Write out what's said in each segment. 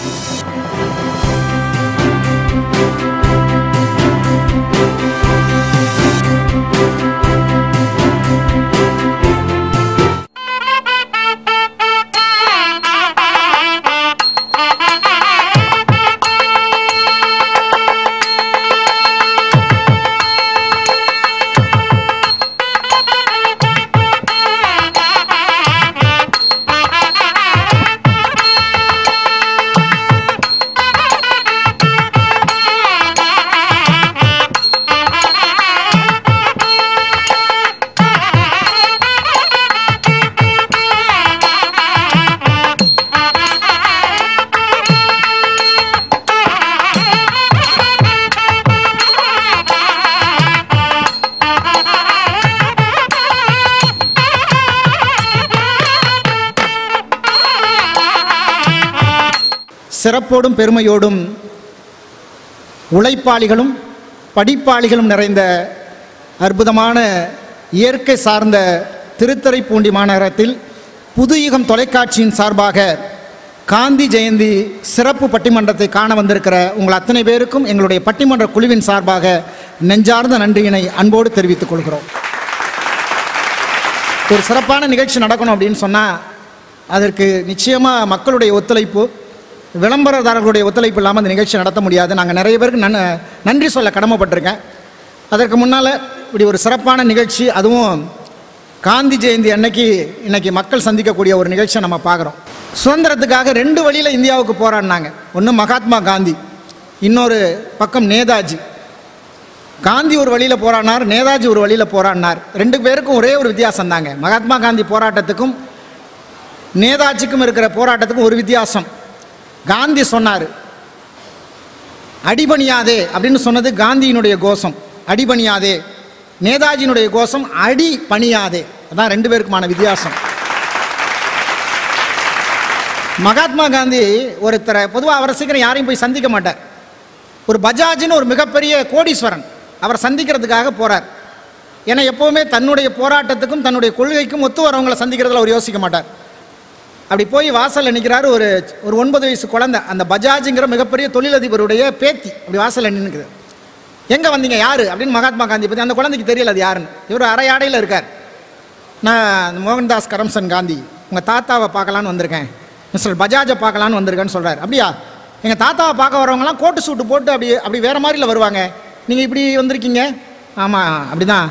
சிறப்போடும் பெருமையோடும் உழைப்பாளிகளும் படிப்பாளிகளும் நிறைந்த அற்புதமான இயற்கை சார்ந்த திருத்துறைப்பூண்டி மாநகரத்தில் புதுயுகம் தொலைக்காட்சியின் சார்பாக காந்தி ஜெயந்தி சிறப்பு பட்டிமன்றத்தை காண வந்திருக்கிற உங்கள் அத்தனை பேருக்கும் எங்களுடைய பட்டிமன்ற குழுவின் சார்பாக நெஞ்சார்ந்த நன்றியினை அன்போடு தெரிவித்துக் கொள்கிறோம் ஒரு சிறப்பான நிகழ்ச்சி நடக்கணும் அப்படின்னு சொன்னால் அதற்கு நிச்சயமாக மக்களுடைய ஒத்துழைப்பு விளம்பரதாரர்களுடைய ஒத்துழைப்பு இல்லாமல் அந்த நிகழ்ச்சி நடத்த முடியாது நாங்கள் நிறைய பேருக்கு நன் நன்றி சொல்ல கடமைப்பட்டிருக்கேன் அதற்கு முன்னால் இப்படி ஒரு சிறப்பான நிகழ்ச்சி அதுவும் காந்தி ஜெயந்தி அன்னைக்கு இன்னைக்கு மக்கள் சந்திக்கக்கூடிய ஒரு நிகழ்ச்சியை நம்ம பார்க்குறோம் சுதந்திரத்துக்காக ரெண்டு வழியில் இந்தியாவுக்கு போராடினாங்க ஒன்று மகாத்மா காந்தி இன்னொரு பக்கம் நேதாஜி காந்தி ஒரு வழியில் போராடினார் நேதாஜி ஒரு வழியில் போராடினார் ரெண்டு பேருக்கும் ஒரே ஒரு வித்தியாசம் தாங்க மகாத்மா காந்தி போராட்டத்துக்கும் நேதாஜிக்கும் இருக்கிற போராட்டத்துக்கும் ஒரு வித்தியாசம் காந்தி சொன்னார் அடிபணியாதே அப்படின்னு சொன்னது காந்தியினுடைய கோஷம் அடிபணியாதே நேதாஜியினுடைய கோஷம் அடி பணியாதே அதான் ரெண்டு பேருக்குமான வித்தியாசம் மகாத்மா காந்தி ஒருத்தரை பொதுவாக அவரை சீக்கிரம் யாரையும் போய் சந்திக்க மாட்டார் ஒரு பஜாஜ்னு ஒரு மிகப்பெரிய கோடீஸ்வரன் அவர் சந்திக்கிறதுக்காக போறார் ஏன்னா எப்போவுமே தன்னுடைய போராட்டத்துக்கும் தன்னுடைய கொள்கைக்கும் ஒத்து வரவங்களை சந்திக்கிறதுல அவர் யோசிக்க மாட்டார் அப்படி போய் வாசலில் நிற்கிறாரு ஒரு ஒரு ஒன்பது வயசு குழந்தை அந்த பஜாஜுங்கிற மிகப்பெரிய தொழிலதிபருடைய பேத்தி அப்படி வாசலில் நின்றுக்குது எங்கே வந்தீங்க யார் அப்படின்னு மகாத்மா காந்தி பற்றி அந்த குழந்தைக்கு தெரியல அது யாருன்னு இவர் அரையாடையில் இருக்கார் நான் மோகன்தாஸ் கரம்சன் காந்தி உங்கள் தாத்தாவை பார்க்கலான்னு வந்திருக்கேன் மிஸ்டர் பஜாஜை பார்க்கலான்னு வந்திருக்கேன்னு சொல்கிறார் அப்படியா எங்கள் தாத்தாவை பார்க்க வரவங்கலாம் கோட்டு சூட்டு போட்டு அப்படி அப்படி வேறு மாதிரில வருவாங்க நீங்கள் இப்படி வந்திருக்கீங்க ஆமாம் அப்படிதான்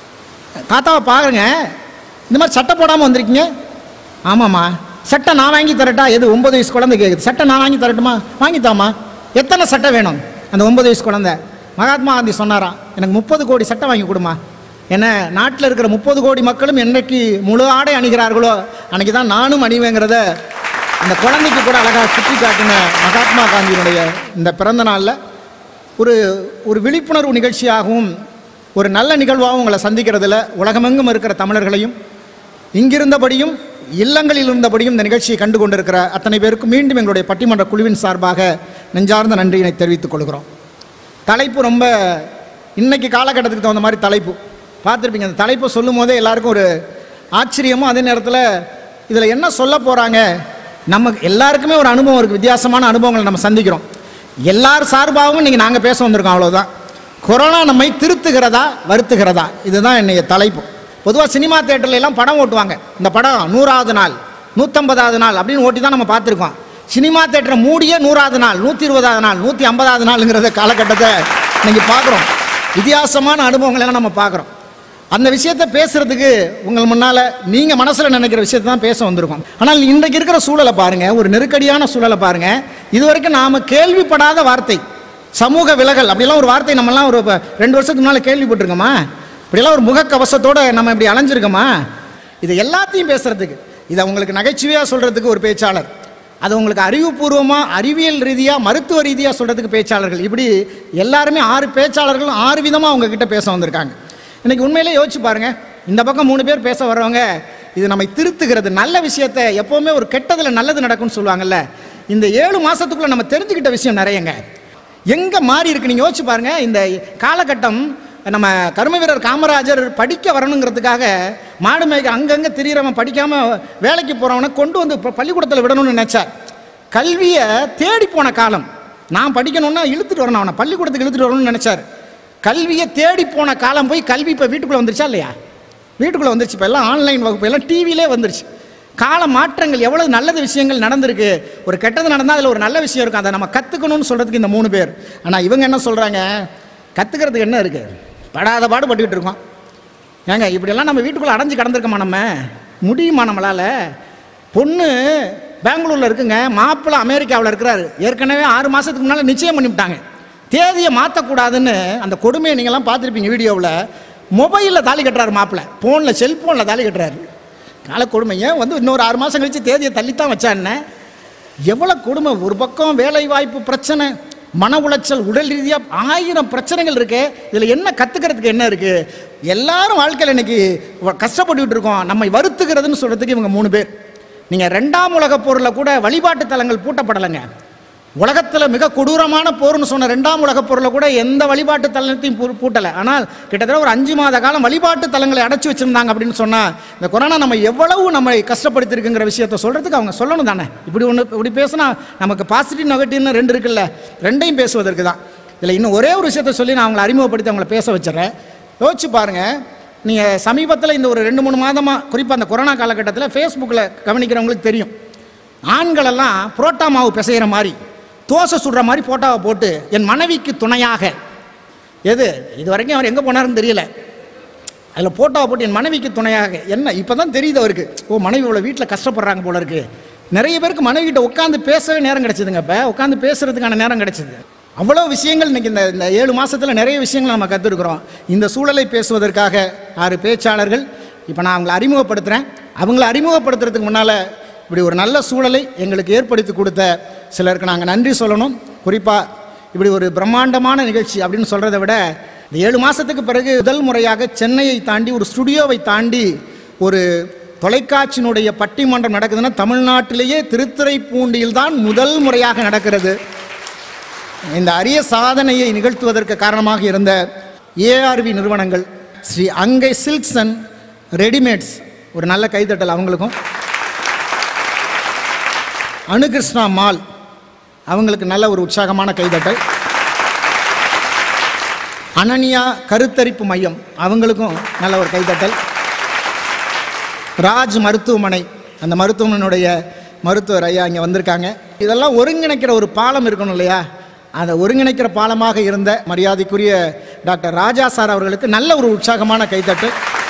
தாத்தாவை பாருங்க இந்த மாதிரி சட்டை போடாமல் வந்திருக்கீங்க ஆமாம்மா சட்டை நான் வாங்கி தரட்டா எது ஒன்பது வயசு குழந்தை கேட்குது சட்டை நான் வாங்கி தரட்டுமா வாங்கித்தாம்மா எத்தனை சட்டை வேணும் அந்த ஒன்பது வயசு குழந்தை மகாத்மா காந்தி சொன்னாராம் எனக்கு முப்பது கோடி சட்டை வாங்கி கொடுமா என்ன நாட்டில் இருக்கிற முப்பது கோடி மக்களும் என்னைக்கு முழு ஆடை அணிகிறார்களோ அன்னைக்கு தான் நானும் அணிவேங்கிறத அந்த குழந்தைக்கு கூட அழகாக சுட்டி காட்டின மகாத்மா காந்தியினுடைய இந்த பிறந்த நாளில் ஒரு ஒரு விழிப்புணர்வு நிகழ்ச்சியாகவும் ஒரு நல்ல நிகழ்வாகவும் உங்களை சந்திக்கிறதுல உலகமெங்கும் இருக்கிற தமிழர்களையும் இங்கிருந்தபடியும் இல்லங்களில் இருந்தபடியும் இந்த நிகழ்ச்சியை கண்டு கொண்டிருக்கிற அத்தனை பேருக்கும் மீண்டும் எங்களுடைய பட்டிமன்ற குழுவின் சார்பாக நெஞ்சார்ந்த நன்றியினை தெரிவித்துக் கொள்கிறோம் தலைப்பு ரொம்ப இன்னைக்கு காலகட்டத்துக்கு தகுந்த மாதிரி தலைப்பு பார்த்துருப்பீங்க அந்த தலைப்பை சொல்லும் போதே எல்லாருக்கும் ஒரு ஆச்சரியமும் அதே நேரத்தில் இதில் என்ன சொல்ல போகிறாங்க நம்ம எல்லாருக்குமே ஒரு அனுபவம் இருக்குது வித்தியாசமான அனுபவங்களை நம்ம சந்திக்கிறோம் எல்லார் சார்பாகவும் இன்றைக்கி நாங்கள் பேச வந்திருக்கோம் அவ்வளோதான் கொரோனா நம்மை திருத்துகிறதா வருத்துகிறதா இதுதான் என்னைய தலைப்பு பொதுவாக சினிமா தேட்டர்ல எல்லாம் படம் ஓட்டுவாங்க இந்த படம் நூறாவது நாள் நூற்றம்பதாவது நாள் அப்படின்னு ஓட்டி தான் நம்ம பார்த்துருக்கோம் சினிமா தேட்டரை மூடியே நூறாவது நாள் நூற்றி இருபதாவது நாள் நூற்றி ஐம்பதாவது நாளுங்கிறத காலகட்டத்தை இன்னைக்கு பார்க்குறோம் வித்தியாசமான அனுபவங்களை எல்லாம் நம்ம பார்க்குறோம் அந்த விஷயத்தை பேசுறதுக்கு உங்கள் முன்னால் நீங்கள் மனசில் நினைக்கிற விஷயத்தை தான் பேச வந்திருக்கோம் ஆனால் இன்றைக்கு இருக்கிற சூழலை பாருங்கள் ஒரு நெருக்கடியான சூழலை பாருங்கள் இதுவரைக்கும் நாம் கேள்விப்படாத வார்த்தை சமூக விலகல் அப்படிலாம் ஒரு வார்த்தை நம்மலாம் ஒரு இப்ப ரெண்டு வருஷத்துக்கு முன்னால் கேள்விப்பட்டிருக்கோமா இப்படிலாம் ஒரு முகக்கவசத்தோட நம்ம இப்படி அலைஞ்சிருக்கோமா இது எல்லாத்தையும் பேசுறதுக்கு இதை உங்களுக்கு நகைச்சுவையாக சொல்கிறதுக்கு ஒரு பேச்சாளர் அது உங்களுக்கு அறிவுபூர்வமாக அறிவியல் ரீதியாக மருத்துவ ரீதியாக சொல்கிறதுக்கு பேச்சாளர்கள் இப்படி எல்லாருமே ஆறு பேச்சாளர்களும் ஆறு விதமாக உங்ககிட்ட பேச வந்திருக்காங்க இன்னைக்கு உண்மையிலே யோசிச்சு பாருங்க இந்த பக்கம் மூணு பேர் பேச வர்றவங்க இது நம்மை திருத்துகிறது நல்ல விஷயத்தை எப்போவுமே ஒரு கெட்டதில் நல்லது நடக்கும்னு சொல்லுவாங்கல்ல இந்த ஏழு மாதத்துக்குள்ளே நம்ம தெரிஞ்சுக்கிட்ட விஷயம் நிறையங்க எங்கே மாறி இருக்கு நீங்கள் யோசிச்சு பாருங்க இந்த காலகட்டம் நம்ம கர்ம வீரர் காமராஜர் படிக்க வரணுங்கிறதுக்காக மாடு மேய்க்க அங்கங்கே திரியிறவன் படிக்காமல் வேலைக்கு போகிறவனை கொண்டு வந்து இப்போ பள்ளிக்கூடத்தில் விடணும்னு நினச்சார் கல்வியை தேடி போன காலம் நான் படிக்கணும்னா இழுத்துட்டு வரணும் அவனை பள்ளிக்கூடத்துக்கு இழுத்துட்டு வரணும்னு நினச்சார் கல்வியை தேடி போன காலம் போய் கல்வி இப்போ வீட்டுக்குள்ளே வந்துருச்சா இல்லையா வீட்டுக்குள்ளே வந்துருச்சு இப்போ எல்லாம் ஆன்லைன் வகுப்பு எல்லாம் டிவிலே வந்துருச்சு கால மாற்றங்கள் எவ்வளவு நல்லது விஷயங்கள் நடந்திருக்கு ஒரு கெட்டது நடந்தால் அதில் ஒரு நல்ல விஷயம் இருக்கும் அதை நம்ம கற்றுக்கணும்னு சொல்கிறதுக்கு இந்த மூணு பேர் ஆனால் இவங்க என்ன சொல்கிறாங்க கற்றுக்கிறதுக்கு என்ன இருக்குது படாத பாடு பட்டுக்கிட்டு இருக்கோம் ஏங்க இப்படியெல்லாம் நம்ம வீட்டுக்குள்ளே அடைஞ்சு கடந்திருக்கோமா நம்ம முடியுமா நம்மளால் பொண்ணு பெங்களூரில் இருக்குங்க மாப்பிள்ளை அமெரிக்காவில் இருக்கிறாரு ஏற்கனவே ஆறு மாதத்துக்கு முன்னால் நிச்சயம் பண்ணிவிட்டாங்க தேதியை மாற்றக்கூடாதுன்னு அந்த கொடுமையை நீங்கள்லாம் பார்த்துருப்பீங்க வீடியோவில் மொபைலில் தாலி கட்டுறாரு மாப்பிள்ளை ஃபோனில் செல்ஃபோனில் தாலி கட்டுறாரு கால கொடுமை ஏன் வந்து இன்னொரு ஆறு மாதம் கழித்து தேதியை தள்ளித்தான் வச்சான்னு எவ்வளோ கொடுமை ஒரு பக்கம் வேலை வாய்ப்பு பிரச்சனை மன உளைச்சல் உடல் ரீதியாக ஆயிரம் பிரச்சனைகள் இருக்கு இதில் என்ன கற்றுக்கிறதுக்கு என்ன இருக்குது எல்லாரும் வாழ்க்கையில் இன்னைக்கு வ- கஷ்டப்பட்டுக்கிட்டு இருக்கோம் நம்மை வருத்துகிறதுன்னு சொல்கிறதுக்கு இவங்க மூணு பேர் நீங்கள் ரெண்டாம் உலகப் போரில் கூட வழிபாட்டு தலங்கள் பூட்டப்படலைங்க உலகத்தில் மிக கொடூரமான போர்னு சொன்ன ரெண்டாம் உலகப் போரில் கூட எந்த வழிபாட்டு தலத்தையும் பூ- பூட்டலை ஆனால் கிட்டத்தட்ட ஒரு அஞ்சு மாத காலம் வழிபாட்டு தலங்களை அடைச்சி வச்சிருந்தாங்க அப்படின்னு சொன்னால் இந்த கொரோனா நம்ம எவ்வளவு நம்மை கஷ்டப்படுத்திருக்குங்கிற விஷயத்த சொல்கிறதுக்கு அவங்க சொல்லணும் தானே இப்படி ஒன்று இப்படி பேசினா நமக்கு பாசிட்டிவ் நெகட்டிவ்னு ரெண்டு இருக்குல்ல ரெண்டையும் பேசுவதற்கு தான் இதில் இன்னும் ஒரே ஒரு விஷயத்த சொல்லி நான் அவங்களை அறிமுகப்படுத்தி அவங்கள பேச வச்சிடுறேன் யோசிச்சு பாருங்கள் நீங்கள் சமீபத்தில் இந்த ஒரு ரெண்டு மூணு மாதமாக குறிப்பாக அந்த கொரோனா காலகட்டத்தில் ஃபேஸ்புக்கில் கவனிக்கிறவங்களுக்கு தெரியும் ஆண்களெல்லாம் புரோட்டா மாவு பிசைகிற மாதிரி தோசை சுடுற மாதிரி போட்டாவை போட்டு என் மனைவிக்கு துணையாக எது இது வரைக்கும் அவர் எங்கே போனாருன்னு தெரியல அதில் போட்டோவை போட்டு என் மனைவிக்கு துணையாக என்ன இப்போ தான் தெரியுது அவருக்கு ஓ மனைவி இவ்வளோ வீட்டில் கஷ்டப்படுறாங்க போல இருக்கு நிறைய பேருக்கு மனைவிகிட்ட உட்காந்து பேசவே நேரம் கிடைச்சிதுங்க இப்போ உட்காந்து பேசுறதுக்கான நேரம் கிடைச்சிது அவ்வளோ விஷயங்கள் இன்னைக்கு இந்த இந்த ஏழு மாசத்துல நிறைய விஷயங்கள் நம்ம கற்றுருக்குறோம் இந்த சூழலை பேசுவதற்காக ஆறு பேச்சாளர்கள் இப்போ நான் அவங்களை அறிமுகப்படுத்துகிறேன் அவங்கள அறிமுகப்படுத்துறதுக்கு முன்னால் இப்படி ஒரு நல்ல சூழலை எங்களுக்கு ஏற்படுத்தி கொடுத்த சிலருக்கு நாங்கள் நன்றி சொல்லணும் குறிப்பாக இப்படி ஒரு பிரம்மாண்டமான நிகழ்ச்சி அப்படின்னு சொல்கிறத விட இந்த ஏழு மாதத்துக்கு பிறகு முதல் முறையாக சென்னையை தாண்டி ஒரு ஸ்டுடியோவை தாண்டி ஒரு தொலைக்காட்சியினுடைய பட்டிமன்றம் நடக்குதுன்னா தமிழ்நாட்டிலேயே திருத்துறைப்பூண்டியில் தான் முதல் முறையாக நடக்கிறது இந்த அரிய சாதனையை நிகழ்த்துவதற்கு காரணமாக இருந்த ஏஆர்வி நிறுவனங்கள் ஸ்ரீ அங்கை சில்க்ஸ் அண்ட் ரெடிமேட்ஸ் ஒரு நல்ல கைத்தட்டல் அவங்களுக்கும் அனுகிருஷ்ணா மால் அவங்களுக்கு நல்ல ஒரு உற்சாகமான கைதட்டல் அனனியா கருத்தரிப்பு மையம் அவங்களுக்கும் நல்ல ஒரு கைதட்டல் ராஜ் மருத்துவமனை அந்த மருத்துவமனையுடைய மருத்துவர் ஐயா இங்கே வந்திருக்காங்க இதெல்லாம் ஒருங்கிணைக்கிற ஒரு பாலம் இருக்கணும் இல்லையா அதை ஒருங்கிணைக்கிற பாலமாக இருந்த மரியாதைக்குரிய டாக்டர் ராஜா சார் அவர்களுக்கு நல்ல ஒரு உற்சாகமான கைத்தட்டு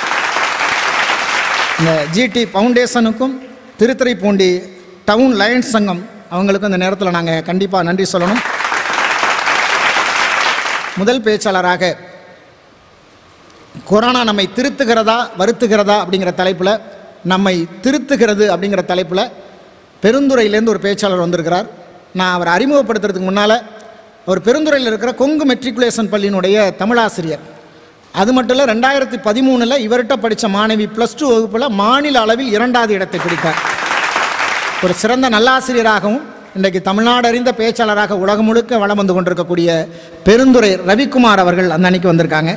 இந்த ஜிடி ஃபவுண்டேஷனுக்கும் திருத்துறைப்பூண்டி டவுன் லயன்ஸ் சங்கம் அவங்களுக்கும் இந்த நேரத்தில் நாங்கள் கண்டிப்பாக நன்றி சொல்லணும் முதல் பேச்சாளராக கொரோனா நம்மை திருத்துகிறதா வருத்துகிறதா அப்படிங்கிற தலைப்பில் நம்மை திருத்துகிறது அப்படிங்கிற தலைப்பில் பெருந்துறையிலேருந்து ஒரு பேச்சாளர் வந்திருக்கிறார் நான் அவரை அறிமுகப்படுத்துறதுக்கு முன்னால் அவர் பெருந்துறையில் இருக்கிற கொங்கு மெட்ரிகுலேஷன் பள்ளியினுடைய தமிழாசிரியர் அது மட்டும் இல்லை ரெண்டாயிரத்தி பதிமூணில் இவர்கிட்ட படித்த மாணவி ப்ளஸ் டூ வகுப்பில் மாநில அளவில் இரண்டாவது இடத்தை பிடித்தார் ஒரு சிறந்த நல்லாசிரியராகவும் இன்றைக்கு தமிழ்நாடு அறிந்த பேச்சாளராக உலகம் முழுக்க வளம் வந்து கொண்டிருக்கக்கூடிய பெருந்துறை ரவிக்குமார் அவர்கள் அந்த அன்னைக்கு வந்திருக்காங்க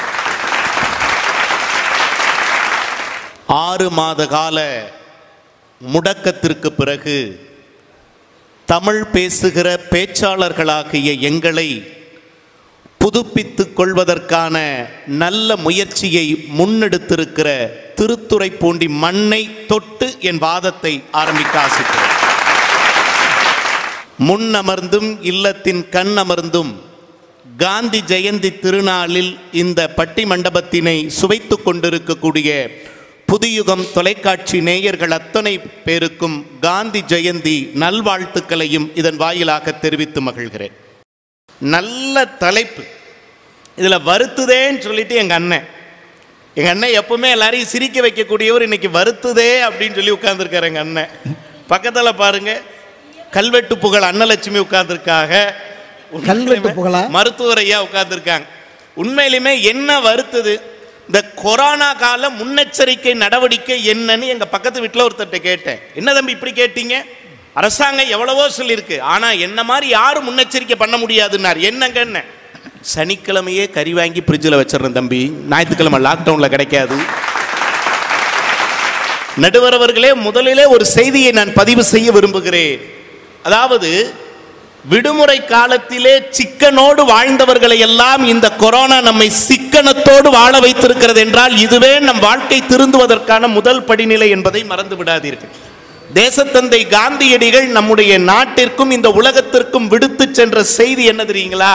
ஆறு மாத கால முடக்கத்திற்கு பிறகு தமிழ் பேசுகிற பேச்சாளர்களாகிய எங்களை புதுப்பித்துக் கொள்வதற்கான நல்ல முயற்சியை முன்னெடுத்திருக்கிற திருத்துறைப்பூண்டி மண்ணை தொட்டு என் வாதத்தை ஆரம்பிக்க ஆசிக்கிறேன் முன்னமர்ந்தும் இல்லத்தின் கண் அமர்ந்தும் காந்தி ஜெயந்தி திருநாளில் இந்த பட்டி மண்டபத்தினை சுவைத்துக் கொண்டிருக்கக்கூடிய புதியுகம் தொலைக்காட்சி நேயர்கள் அத்தனை பேருக்கும் காந்தி ஜெயந்தி நல்வாழ்த்துக்களையும் இதன் வாயிலாக தெரிவித்து மகிழ்கிறேன் நல்ல தலைப்பு இதில் வருத்துதேன்னு சொல்லிட்டு எங்கள் அண்ணன் எங்கள் அண்ணன் எப்பவுமே எல்லாரையும் சிரிக்க வைக்கக்கூடியவர் இன்னைக்கு வருத்துதே அப்படின்னு சொல்லி உட்கார்ந்துருக்காரு எங்கள் அண்ணன் பக்கத்தில் பாருங்க கல்வெட்டு புகழ் அன்னலட்சுமி உட்கார்ந்துருக்காங்க கல்வெட்டு புகழா? மருத்துவர் ஐயா உட்கார்ந்துருக்காங்க உண்மையிலுமே என்ன வருத்துது இந்த கொரோனா கால முன்னெச்சரிக்கை நடவடிக்கை என்னன்னு எங்க பக்கத்து வீட்டில் ஒருத்தர்ட்ட கேட்டேன் என்ன தம்பி இப்படி கேட்டீங்க அரசாங்கம் எவ்வளவோ சொல்லியிருக்கு ஆனா என்ன மாதிரி யாரும் முன்னெச்சரிக்கை பண்ண முடியாதுன்னார் என்னங்கன்னு சனிக்கிழமையே கறி வாங்கி ஃப்ரிட்ஜில் வச்சிடறேன் தம்பி ஞாயிற்றுக்கிழமை லாக்டவுன்ல கிடைக்காது நடுவர் அவர்களே முதலிலே ஒரு செய்தியை நான் பதிவு செய்ய விரும்புகிறேன் அதாவது விடுமுறை காலத்திலே சிக்கனோடு வாழ்ந்தவர்களை எல்லாம் இந்த கொரோனா நம்மை சிக்கனத்தோடு வாழ வைத்திருக்கிறது என்றால் இதுவே நம் வாழ்க்கை திருந்துவதற்கான முதல் படிநிலை என்பதை மறந்து விடாதீர்கள் தேசத்தந்தை காந்தியடிகள் நம்முடைய நாட்டிற்கும் இந்த உலகத்திற்கும் விடுத்து சென்ற செய்தி என்ன தெரியுங்களா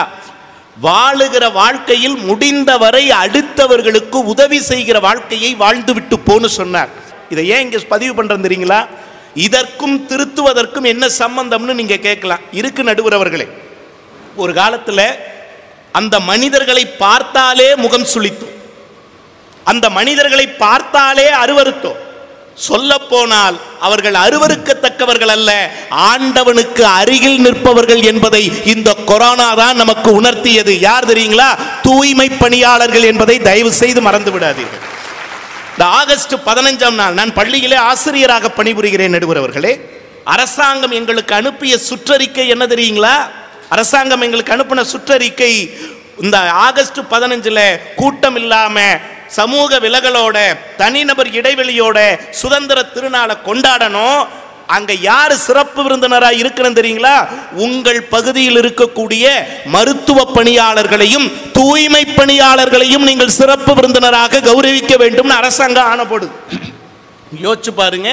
வாழுகிற வாழ்க்கையில் முடிந்தவரை அடுத்தவர்களுக்கு உதவி செய்கிற வாழ்க்கையை வாழ்ந்துவிட்டு போன்னு சொன்னார் இதை ஏன் இங்க பதிவு பண்றேன் தெரியுங்களா இதற்கும் திருத்துவதற்கும் என்ன சம்பந்தம்னு நீங்க கேட்கலாம் இருக்கு நடுவர் அவர்களே ஒரு காலத்துல அந்த மனிதர்களை பார்த்தாலே முகம் சுளித்தோம் அந்த மனிதர்களை பார்த்தாலே அருவருத்தோம் சொல்ல போனால் அவர்கள் அருவருக்கத்தக்கவர்கள் அல்ல ஆண்டவனுக்கு அருகில் நிற்பவர்கள் என்பதை இந்த கொரோனா தான் நமக்கு உணர்த்தியது யார் தெரியுங்களா தூய்மை பணியாளர்கள் என்பதை தயவு செய்து மறந்து விடாதீர்கள் இந்த ஆகஸ்ட் பதினஞ்சாம் நாள் நான் பள்ளியிலே ஆசிரியராக பணிபுரிகிறேன் நடுவரவர்களே அரசாங்கம் எங்களுக்கு அனுப்பிய சுற்றறிக்கை என்ன தெரியுங்களா அரசாங்கம் எங்களுக்கு அனுப்பின சுற்றறிக்கை இந்த ஆகஸ்ட் பதினஞ்சுல கூட்டம் இல்லாம சமூக விலகலோட தனிநபர் இடைவெளியோட சுதந்திர திருநாளை கொண்டாடணும் அங்க யாரு சிறப்பு விருந்தினரா இருக்கணும் தெரியுங்களா உங்கள் பகுதியில் இருக்கக்கூடிய மருத்துவ பணியாளர்களையும் தூய்மை பணியாளர்களையும் நீங்கள் சிறப்பு விருந்தினராக கௌரவிக்க வேண்டும்னு அரசாங்கம் ஆணப்படுது யோசிச்சு பாருங்க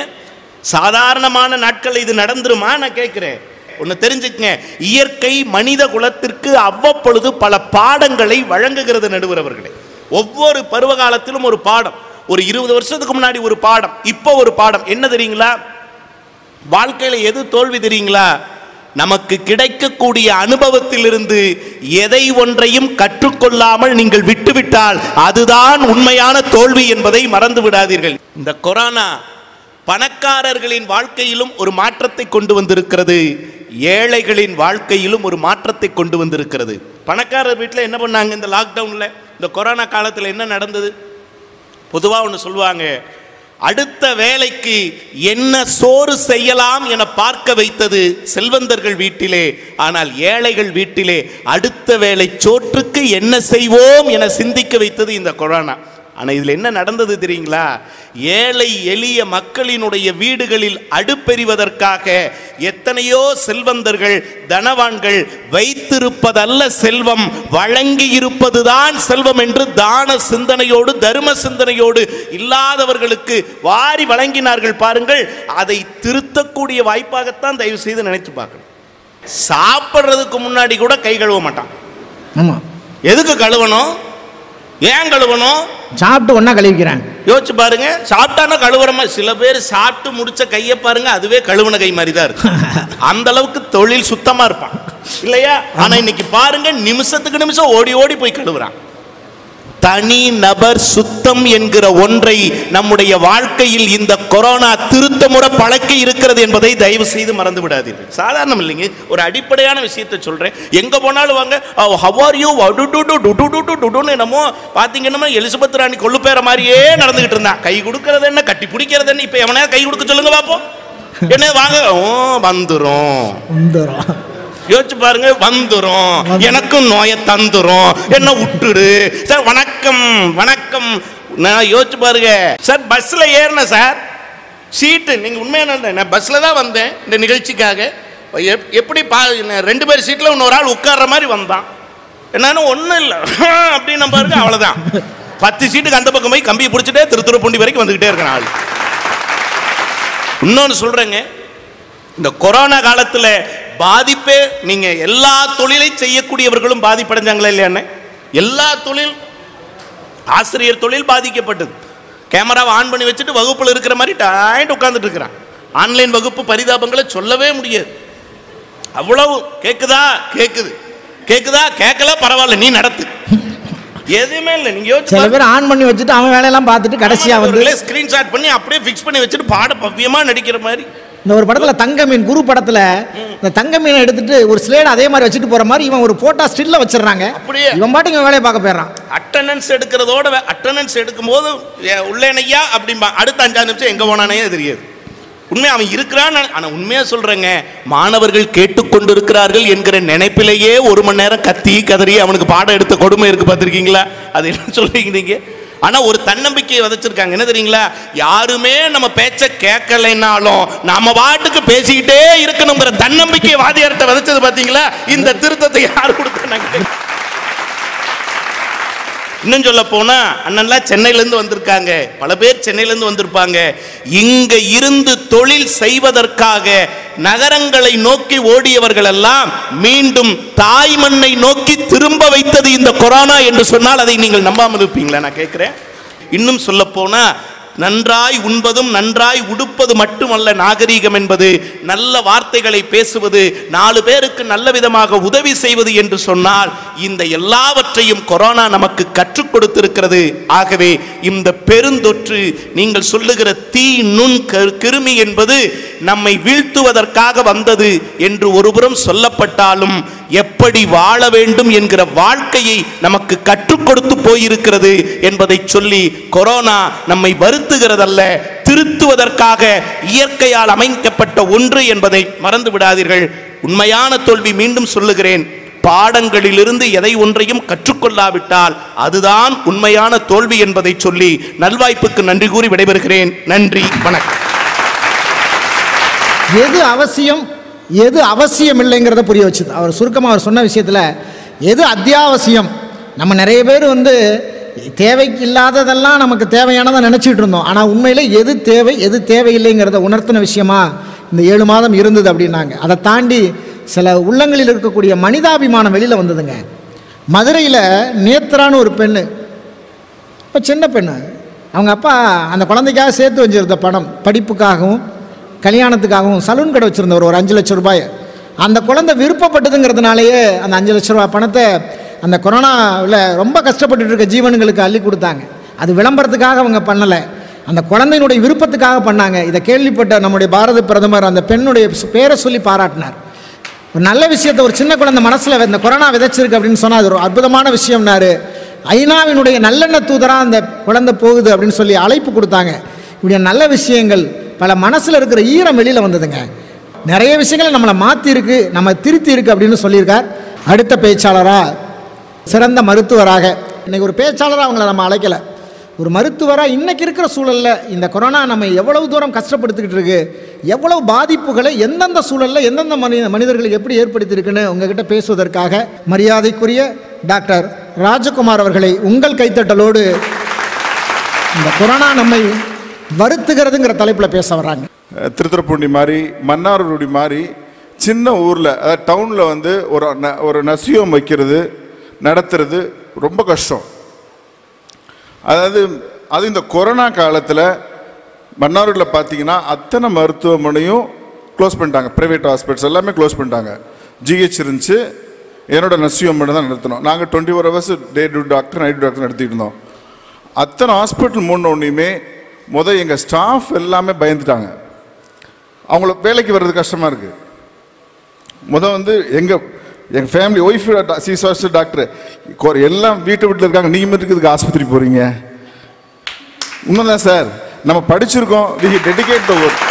சாதாரணமான நாட்கள் இது நடந்துருமா நான் கேட்கிறேன் ஒன்று தெரிஞ்சுக்கங்க இயற்கை மனித குலத்திற்கு அவ்வப்பொழுது பல பாடங்களை வழங்குகிறது நடுவர் அவர்களே ஒவ்வொரு பருவ காலத்திலும் ஒரு பாடம் ஒரு இருபது வருஷத்துக்கு முன்னாடி ஒரு பாடம் இப்போ ஒரு பாடம் என்ன தெரியுங்களா வாழ்க்கையில எது தோல்வி தெரியுங்களா நமக்கு கிடைக்கக்கூடிய அனுபவத்திலிருந்து எதை ஒன்றையும் கற்றுக்கொள்ளாமல் நீங்கள் விட்டுவிட்டால் அதுதான் உண்மையான தோல்வி என்பதை மறந்து விடாதீர்கள் இந்த கொரோனா பணக்காரர்களின் வாழ்க்கையிலும் ஒரு மாற்றத்தை கொண்டு வந்திருக்கிறது ஏழைகளின் வாழ்க்கையிலும் ஒரு மாற்றத்தை கொண்டு வந்திருக்கிறது பணக்காரர் வீட்டில் என்ன பண்ணாங்க இந்த லாக்டவுனில் இந்த கொரோனா காலத்தில் என்ன நடந்தது பொதுவாக ஒன்று சொல்லுவாங்க அடுத்த வேலைக்கு என்ன சோறு செய்யலாம் என பார்க்க வைத்தது செல்வந்தர்கள் வீட்டிலே ஆனால் ஏழைகள் வீட்டிலே அடுத்த வேலை சோற்றுக்கு என்ன செய்வோம் என சிந்திக்க வைத்தது இந்த கொரோனா ஆனால் இதில் என்ன நடந்தது தெரியுங்களா ஏழை எளிய மக்களினுடைய வீடுகளில் அடுப்பெறிவதற்காக எத்தனையோ செல்வந்தர்கள் தனவான்கள் வைத்திருப்பதல்ல செல்வம் வழங்கி இருப்பதுதான் செல்வம் என்று தான சிந்தனையோடு தர்ம சிந்தனையோடு இல்லாதவர்களுக்கு வாரி வழங்கினார்கள் பாருங்கள் அதை திருத்தக்கூடிய வாய்ப்பாகத்தான் தயவு செய்து நினைச்சு பார்க்கணும் சாப்பிட்றதுக்கு முன்னாடி கூட கை கழுவ மாட்டான் ஆமாம் எதுக்கு கழுவணும் ஏன் கழுவணும் சாப்பிட்டு ஒன்றா கழுவிக்கிறேன் யோசிச்சு பாருங்க சாப்பிட்டானா கழுவுறமா சில பேர் சாப்பிட்டு முடிச்ச கையை பாருங்க அதுவே கழுவுன கை மாதிரி தான் இருக்கு அந்த அளவுக்கு தொழில் சுத்தமா இருப்பான் இல்லையா ஆனா இன்னைக்கு பாருங்க நிமிஷத்துக்கு நிமிஷம் ஓடி ஓடி போய் கழுவுறான் தனி நபர் சுத்தம் என்கிற ஒன்றை நம்முடைய வாழ்க்கையில் இந்த கொரோனா திருத்தமுறை பழக்கி இருக்கிறது என்பதை தயவு செய்து மறந்து விடாதீர்கள் சாதாரணம் இல்லைங்க ஒரு அடிப்படையான விஷயத்தை சொல்றேன் எங்க போனாலும் வாங்க ஹவ் ஆர் யூ டுடுன்னு என்னமோ பாத்தீங்கன்னா எலிசபெத் ராணி கொள்ளு பேர மாதிரியே நடந்துகிட்டு இருந்தான் கை கொடுக்கறது என்ன கட்டி பிடிக்கிறது என்ன இப்ப எவனையா கை கொடுக்க சொல்லுங்க பாப்போம் என்ன வாங்க ஓ வந்துரும் வந்துடும் யோசிச்சு பாருங்க வந்துரும் எனக்கும் நோயை தந்துரும் என்ன விட்டுடு சார் வணக்கம் வணக்கம் நான் யோசிச்சு பாருங்க சார் பஸ்ல ஏறினேன் சார் சீட்டு நீங்க உண்மையான நான் பஸ்ல தான் வந்தேன் இந்த நிகழ்ச்சிக்காக எப்- எப்படி பா நான் ரெண்டு பேர் சீட்டில் இன்னொரு ஆள் உட்கார்ற மாதிரி வந்தான் என்னன்னு ஒன்றும் இல்லை அப்படின்னு பாருங்க அவ்வளோதான் பத்து சீட்டுக்கு அந்த பக்கம் போய் கம்பியை பிடிச்சிட்டே திருத்துறைப்பூண்டி வரைக்கும் வந்துக்கிட்டே இருக்கிற ஆள் இன்னொன்று சொல்றேங்க இந்த கொரோனா காலத்தில் பாதிப்பே நீங்க எல்லா தொழிலை செய்யக்கூடியவர்களும் பாதிப்படைஞ்சாங்களா இல்லையாண்ணே எல்லா தொழில் ஆசிரியர் தொழில் பாதிக்கப்பட்டது கேமராவை ஆன் பண்ணி வச்சுட்டு வகுப்பில் இருக்கிற மாதிரி டாயிண்ட் உட்கார்ந்துட்டு இருக்கிறான் ஆன்லைன் வகுப்பு பரிதாபங்களை சொல்லவே முடியாது அவ்வளவு கேக்குதா கேக்குது கேக்குதா கேட்கல பரவாயில்ல நீ நடத்து எதுவுமே இல்லை நீங்க யோசிச்சு சில பாருங்க. பேர் ஆன் பண்ணி வச்சுட்டு அவன் வேலையெல்லாம் பார்த்துட்டு கடைசியா வந்து அவர்களே ஸ்கிரீன்ஷாட் பண்ணி அப்படியே ஃபிக்ஸ் பண்ணி வச்சுட்டு பாட பவ்யமா நடிக்கிற மாதிரி இந்த ஒரு படத்துல தங்க மீன் குரு படத்துல இந்த தங்க மீனை எடுத்துட்டு ஒரு ஸ்லேட் அதே மாதிரி வச்சுட்டு போற மாதிரி இவன் ஒரு போட்டோ ஸ்டில்ல வச்சிடுறாங்க அப்படியே. இவன் பாட்டுக்கு இவன் வேலையை பார்க்க போயிடுறான் அட்டண்டன்ஸ் எடுக்கிறதோட அட்டண்டன்ஸ் எடுக்கும்போது ஏ, உள்ளேனையா அப்படிம்பா அடுத்த அஞ்சாறு நிமிஷம் எங்க போனானே தெரியாது உண்மை அவன் இருக்கிறான் ஆனா உண்மையா சொல்றேங்க மாணவர்கள் கேட்டுக்கொண்டிருக்கிறார்கள் என்கிற நினைப்பிலேயே ஒரு மணி நேரம் கத்தி கதறி அவனுக்கு பாடம் எடுத்த கொடுமை இருக்கு பார்த்திருக்கீங்களா அது என்ன சொல்றீங்க நீங்க ஆனா ஒரு தன்னம்பிக்கையை விதைச்சிருக்காங்க என்ன தெரியுங்களா யாருமே நம்ம பேச்ச கேட்கலைன்னாலும் நம்ம பாட்டுக்கு பேசிக்கிட்டே இருக்கணுங்கிற தன்னம்பிக்கையை வாதியார்ட்ட விதைச்சது பாத்தீங்களா இந்த திருத்தத்தை யார் கொடுத்தாங்க இன்னும் சொல்ல போனா அண்ணன்லாம் சென்னையில இருந்து வந்திருக்காங்க பல பேர் சென்னையில இருந்து வந்திருப்பாங்க இங்க இருந்து தொழில் செய்வதற்காக நகரங்களை நோக்கி ஓடியவர்கள் எல்லாம் மீண்டும் தாய் மண்ணை நோக்கி திரும்ப வைத்தது இந்த கொரோனா என்று சொன்னால் அதை நீங்கள் நம்பாமல் இருப்பீங்களா நான் கேட்கிறேன் இன்னும் சொல்ல போனா நன்றாய் உண்பதும் நன்றாய் உடுப்பது மட்டுமல்ல நாகரீகம் என்பது நல்ல வார்த்தைகளை பேசுவது நாலு பேருக்கு நல்ல விதமாக உதவி செய்வது என்று சொன்னால் இந்த எல்லாவற்றையும் கொரோனா நமக்கு கற்றுக் கொடுத்திருக்கிறது ஆகவே இந்த பெருந்தொற்று நீங்கள் சொல்லுகிற தீ நுண் கரு- கிருமி என்பது நம்மை வீழ்த்துவதற்காக வந்தது என்று ஒருபுறம் சொல்லப்பட்டாலும் எப்படி வாழ வேண்டும் என்கிற வாழ்க்கையை நமக்கு கற்றுக் கொடுத்து போயிருக்கிறது என்பதை சொல்லி கொரோனா நம்மை வருத்துகிறதல்ல திருத்துவதற்காக இயற்கையால் அமைக்கப்பட்ட ஒன்று என்பதை மறந்து விடாதீர்கள் உண்மையான தோல்வி மீண்டும் சொல்லுகிறேன் பாடங்களிலிருந்து எதை ஒன்றையும் கற்றுக்கொள்ளாவிட்டால் அதுதான் உண்மையான தோல்வி என்பதை சொல்லி நல்வாய்ப்புக்கு நன்றி கூறி விடைபெறுகிறேன் நன்றி வணக்கம் எது அவசியம் எது அவசியம் இல்லைங்கிறத புரிய வச்சுது அவர் சுருக்கமாக அவர் சொன்ன விஷயத்தில் எது அத்தியாவசியம் நம்ம நிறைய பேர் வந்து தேவைக்கு இல்லாததெல்லாம் நமக்கு தேவையானதை நினச்சிட்டு இருந்தோம் ஆனால் உண்மையில் எது தேவை எது தேவையில்லைங்கிறத உணர்த்தின விஷயமா இந்த ஏழு மாதம் இருந்தது அப்படின்னாங்க அதை தாண்டி சில உள்ளங்களில் இருக்கக்கூடிய மனிதாபிமானம் வெளியில் வந்ததுங்க மதுரையில் நேத்ரான்னு ஒரு பெண்ணு இப்போ சின்ன பெண்ணு அவங்க அப்பா அந்த குழந்தைக்காக சேர்த்து வச்சிருந்த பணம் படிப்புக்காகவும் கல்யாணத்துக்காகவும் சலூன் கடை வச்சுருந்தவர் ஒரு அஞ்சு லட்ச ரூபாய் அந்த குழந்தை விருப்பப்பட்டதுங்கிறதுனாலேயே அந்த அஞ்சு லட்ச ரூபாய் பணத்தை அந்த கொரோனாவில் ரொம்ப கஷ்டப்பட்டுட்டு இருக்க ஜீவன்களுக்கு அள்ளி கொடுத்தாங்க அது விளம்பரத்துக்காக அவங்க பண்ணலை அந்த குழந்தையினுடைய விருப்பத்துக்காக பண்ணாங்க இதை கேள்விப்பட்ட நம்முடைய பாரத பிரதமர் அந்த பெண்ணுடைய பேரை சொல்லி பாராட்டினார் ஒரு நல்ல விஷயத்தை ஒரு சின்ன குழந்தை மனசில் இந்த கொரோனா விதைச்சிருக்கு அப்படின்னு சொன்னால் அது ஒரு அற்புதமான விஷயம்னாரு ஐநாவினுடைய நல்லெண்ண தூதராக அந்த குழந்தை போகுது அப்படின்னு சொல்லி அழைப்பு கொடுத்தாங்க இப்படி நல்ல விஷயங்கள் பல மனசில் இருக்கிற ஈரம் வெளியில் வந்ததுங்க நிறைய விஷயங்களை நம்மளை மாற்றிருக்கு நம்ம திருத்தி இருக்கு அப்படின்னு சொல்லியிருக்கார் அடுத்த பேச்சாளராக சிறந்த மருத்துவராக இன்னைக்கு ஒரு பேச்சாளராக அவங்கள நம்ம அழைக்கலை ஒரு மருத்துவராக இன்னைக்கு இருக்கிற சூழலில் இந்த கொரோனா நம்ம எவ்வளவு தூரம் கஷ்டப்படுத்திக்கிட்டு இருக்கு எவ்வளவு பாதிப்புகளை எந்தெந்த சூழலில் எந்தெந்த மனித மனிதர்களுக்கு எப்படி ஏற்படுத்தியிருக்குன்னு உங்ககிட்ட பேசுவதற்காக மரியாதைக்குரிய டாக்டர் ராஜகுமார் அவர்களை உங்கள் கைத்தட்டலோடு இந்த கொரோனா நம்மை வருத்துகிறதுங்கிற தலைப்பில் பேச வர்றாங்க திருத்துறைப்பூண்டி மாதிரி மன்னார்குடி மாதிரி சின்ன ஊரில் அதாவது டவுனில் வந்து ஒரு ந- ஒரு நசியம் வைக்கிறது நடத்துறது ரொம்ப கஷ்டம் அதாவது அது இந்த கொரோனா காலத்தில் மன்னார்குடியில் பார்த்தீங்கன்னா அத்தனை மருத்துவமனையும் க்ளோஸ் பண்ணிட்டாங்க ப்ரைவேட் ஹாஸ்பிட்டல்ஸ் எல்லாமே க்ளோஸ் பண்ணிட்டாங்க ஜிஹெச் இருந்துச்சு என்னோட நர்சியம் மட்டும் தான் நடத்தினோம் நாங்கள் twenty four hours day duty doctor night doctor நடத்திட்டு இருந்தோம் அத்தனை ஹாஸ்பிட்டல் மூணு உடனேயுமே முத எங்கள் ஸ்டாஃப் எல்லாமே பயந்துட்டாங்க அவங்கள வேலைக்கு வர்றது கஷ்டமாக இருக்குது முத வந்து எங்கள் எங்கள் ஃபேமிலி ஒய்ஃப் சீஸ் டாக்டர் எல்லாம் வீட்டு வீட்டில் இருக்காங்க நீங்கள் இருக்கிறதுக்கு ஆஸ்பத்திரி போகிறீங்க உண்மைதான் சார் நம்ம படிச்சிருக்கோம் வி டெடிகேட் த ஒர்க்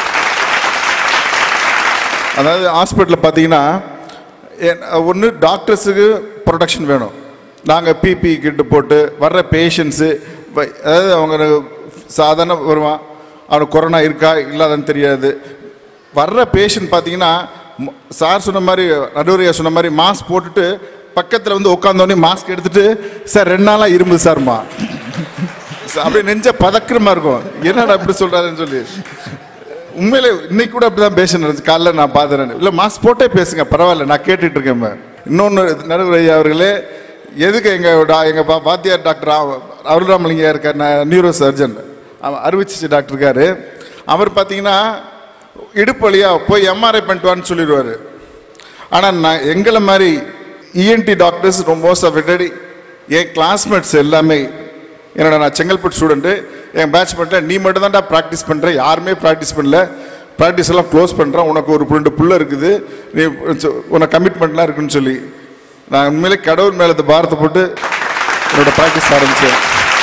அதாவது ஹாஸ்பிட்டலில் பார்த்தீங்கன்னா ஒன்று டாக்டர்ஸுக்கு ப்ரொடெக்ஷன் வேணும் நாங்கள் பிபி கிட்டு போட்டு வர்ற பேஷண்ட்ஸு அதாவது அவங்க சாதாரண வருவான் அவனுக்கு கொரோனா இருக்கா இல்லாதான்னு தெரியாது வர்ற பேஷண்ட் பார்த்தீங்கன்னா ம- சார் சொன்ன மாதிரி நடுவரையா சொன்ன மாதிரி மாஸ்க் போட்டுட்டு பக்கத்தில் வந்து உட்காந்தோடனே மாஸ்க் எடுத்துட்டு சார் ரெண்டு நாளாக இரும்புது சார்மா அப்படியே நெஞ்ச பதக்கிறமா இருக்கும் என்னடா இப்படி சொல்றாருன்னு சொல்லி உண்மையிலே இன்னைக்கு கூட அப்படிதான் பேசணும் இருந்துச்சு காலைல நான் பார்த்தேன் இல்லை மாஸ்க் போட்டே பேசுங்க பரவாயில்ல நான் கேட்டுட்டு இருக்கேன் இப்ப. இன்னொன்று நடுவர் ஐயா அவர்களே எதுக்கு எங்க டா- எங்க பா- வாத்தியார் டாக்டர் அருள்ராமலிங்க இருக்கார் நியூரோ சர்ஜன் அறுவை சிகிச்சை டாக்டர் இருக்காரு அவர் பார்த்தீங்கன்னா இடுப்பு வழியா போய் எம்ஆர்ஐ பண்ணிட்டு வான்னு சொல்லிடுவாரு ஆனால் நான் எங்களை மாதிரி ENT doctors most of it என் கிளாஸ்மேட்ஸ் எல்லாமே என்னோட நான் செங்கல்பட்டு ஸ்டூடெண்ட்டு என் பேட்ச் பண்ணிட்டேன் நீ மட்டும் தான்டா ப்ராக்டிஸ் பண்ணுற யாருமே ப்ராக்டிஸ் பண்ணல ப்ராக்டிஸ் எல்லாம் க்ளோஸ் பண்ணுறேன் உனக்கு ஒரு ரெண்டு புள்ள இருக்குது நீ உனக்கு கமிட்மெண்ட்லாம் இருக்குன்னு சொல்லி நான் உண்மையிலே கடவுள் மேலே இந்த பாரத்தை போட்டு என்னோட ப்ராக்டிஸ் ஆரம்பித்தேன்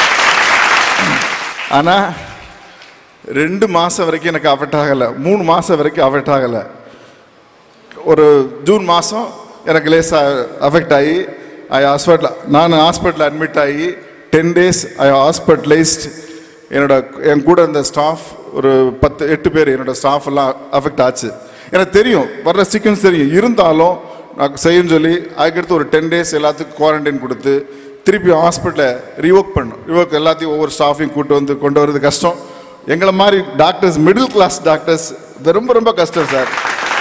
ஆனால் ரெண்டு மாதம் வரைக்கும் எனக்கு அஃபெக்ட் ஆகலை மூணு மாதம் வரைக்கும் அஃபெக்ட் ஆகலை ஒரு ஜூன் மாதம் எனக்கு லேசாக அஃபெக்ட் ஆகி ஹாஸ்பிட்டல் நான் ஹாஸ்பிட்டலில் அட்மிட் ஆகி டென் டேஸ் ஐ ஹாஸ்பிட்டலைஸ்ட் என்னோட என் கூட இருந்த ஸ்டாஃப் ஒரு பத்து எட்டு பேர் என்னோட ஸ்டாஃப் எல்லாம் அஃபெக்ட் ஆச்சு எனக்கு தெரியும் வர்ற சீக்வன்ஸ் தெரியும் இருந்தாலும் நான் செய்யன்னு சொல்லி அதுக்கடுத்து ஒரு டென் டேஸ் எல்லாத்துக்கும் குவாரண்டைன் கொடுத்து திருப்பி ஹாஸ்பிட்டலை ரிவோக் பண்ணும் ரிவோக் எல்லாத்தையும் ஒவ்வொரு ஸ்டாஃபையும் கூட்டு வந்து கொண்டு வரது கஷ்டம் எங்களை மாதிரி டாக்டர்ஸ் மிடில் கிளாஸ் டாக்டர்ஸ் இது ரொம்ப ரொம்ப கஷ்டம் சார்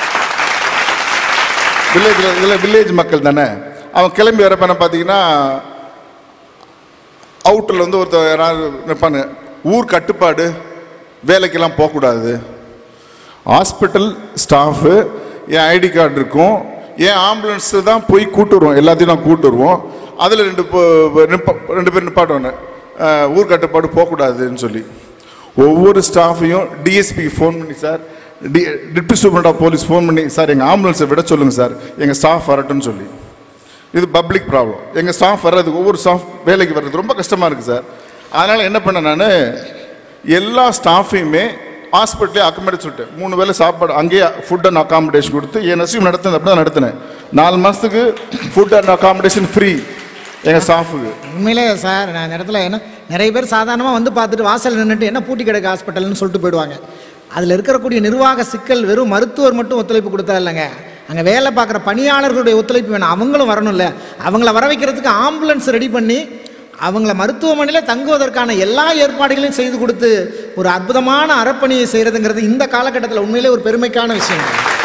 வில்லேஜில் இதில் வில்லேஜ் மக்கள் தானே அவன் கிளம்பி வரப்ப என்ன பார்த்தீங்கன்னா அவுட்டரில் வந்து ஒருத்தர் யாராவது நிற்பாங்க ஊர் கட்டுப்பாடு வேலைக்கெல்லாம் போகக்கூடாது ஹாஸ்பிட்டல் ஸ்டாஃபு என் ஐடி கார்டு இருக்கும் என் ஆம்புலன்ஸ் தான் போய் கூட்டு வருவோம் எல்லாத்தையும் நான் கூட்டு வருவோம் அதில் ரெண்டு போ- நிப்ப ரெண்டு பேர் நிப்பாட்டுவாங்க அஹ், ஊர் கட்டுப்பாடு போகக்கூடாதுன்னு சொல்லி ஒவ்வொரு ஸ்டாஃபையும் டிஎஸ்பிக்கு ஃபோன் பண்ணி sir D deputy superintendent of police phone பண்ணி சார் எங்கள் ஆம்புலன்ஸை விட சொல்லுங்கள் சார் எங்கள் ஸ்டாஃப் வரட்டும்னு சொல்லி இது பப்ளிக் ப்ராப்ளம் எங்கள் ஸ்டாஃப் வர்றதுக்கு ஒவ்வொரு ஸ்டாஃப் வேலைக்கு வர்றது ரொம்ப கஷ்டமாக இருக்குது சார் அதனால் என்ன பண்ணேன் நான் எல்லா ஸ்டாஃபையுமே ஹாஸ்பிட்டலே அக்கமடேட் சொல்லிட்டேன் மூணு வேளை சாப்பாடு அங்கேயே ஃபுட் அண்ட் அக்காமடேஷன் கொடுத்து என் நர்சிங் நடத்தினது அப்படி தான் நடத்தினேன் நாலு மாதத்துக்கு ஃபுட் அண்ட் அக்காமடேஷன் ஃப்ரீ எங்கள் ஸ்டாஃபுக்கு உண்மையிலே சார் நான் இந்த இடத்துல என்ன நிறைய பேர் சாதாரணமாக வந்து பார்த்துட்டு வாசல் நின்றுட்டு என்ன பூட்டி கிடக்கு ஹாஸ்பிட்டல்னு சொல்லிட்டு போயிடுவாங்க அதில் இருக்கக்கூடிய நிர்வாக சிக்கல் வெறும் மருத்துவர் மட்டும் ஒத்துழைப்பு கொடுத்தா இல்லைங்க அங்கே வேலை பார்க்குற பணியாளர்களுடைய ஒத்துழைப்பு வேணும் அவங்களும் வரணும்ல அவங்கள வர வைக்கிறதுக்கு ஆம்புலன்ஸ் ரெடி பண்ணி அவங்கள மருத்துவமனையில் தங்குவதற்கான எல்லா ஏற்பாடுகளையும் செய்து கொடுத்து ஒரு அற்புதமான அறப்பணியை செய்கிறதுங்கிறது இந்த காலகட்டத்தில் உண்மையிலே ஒரு பெருமைக்கான விஷயம்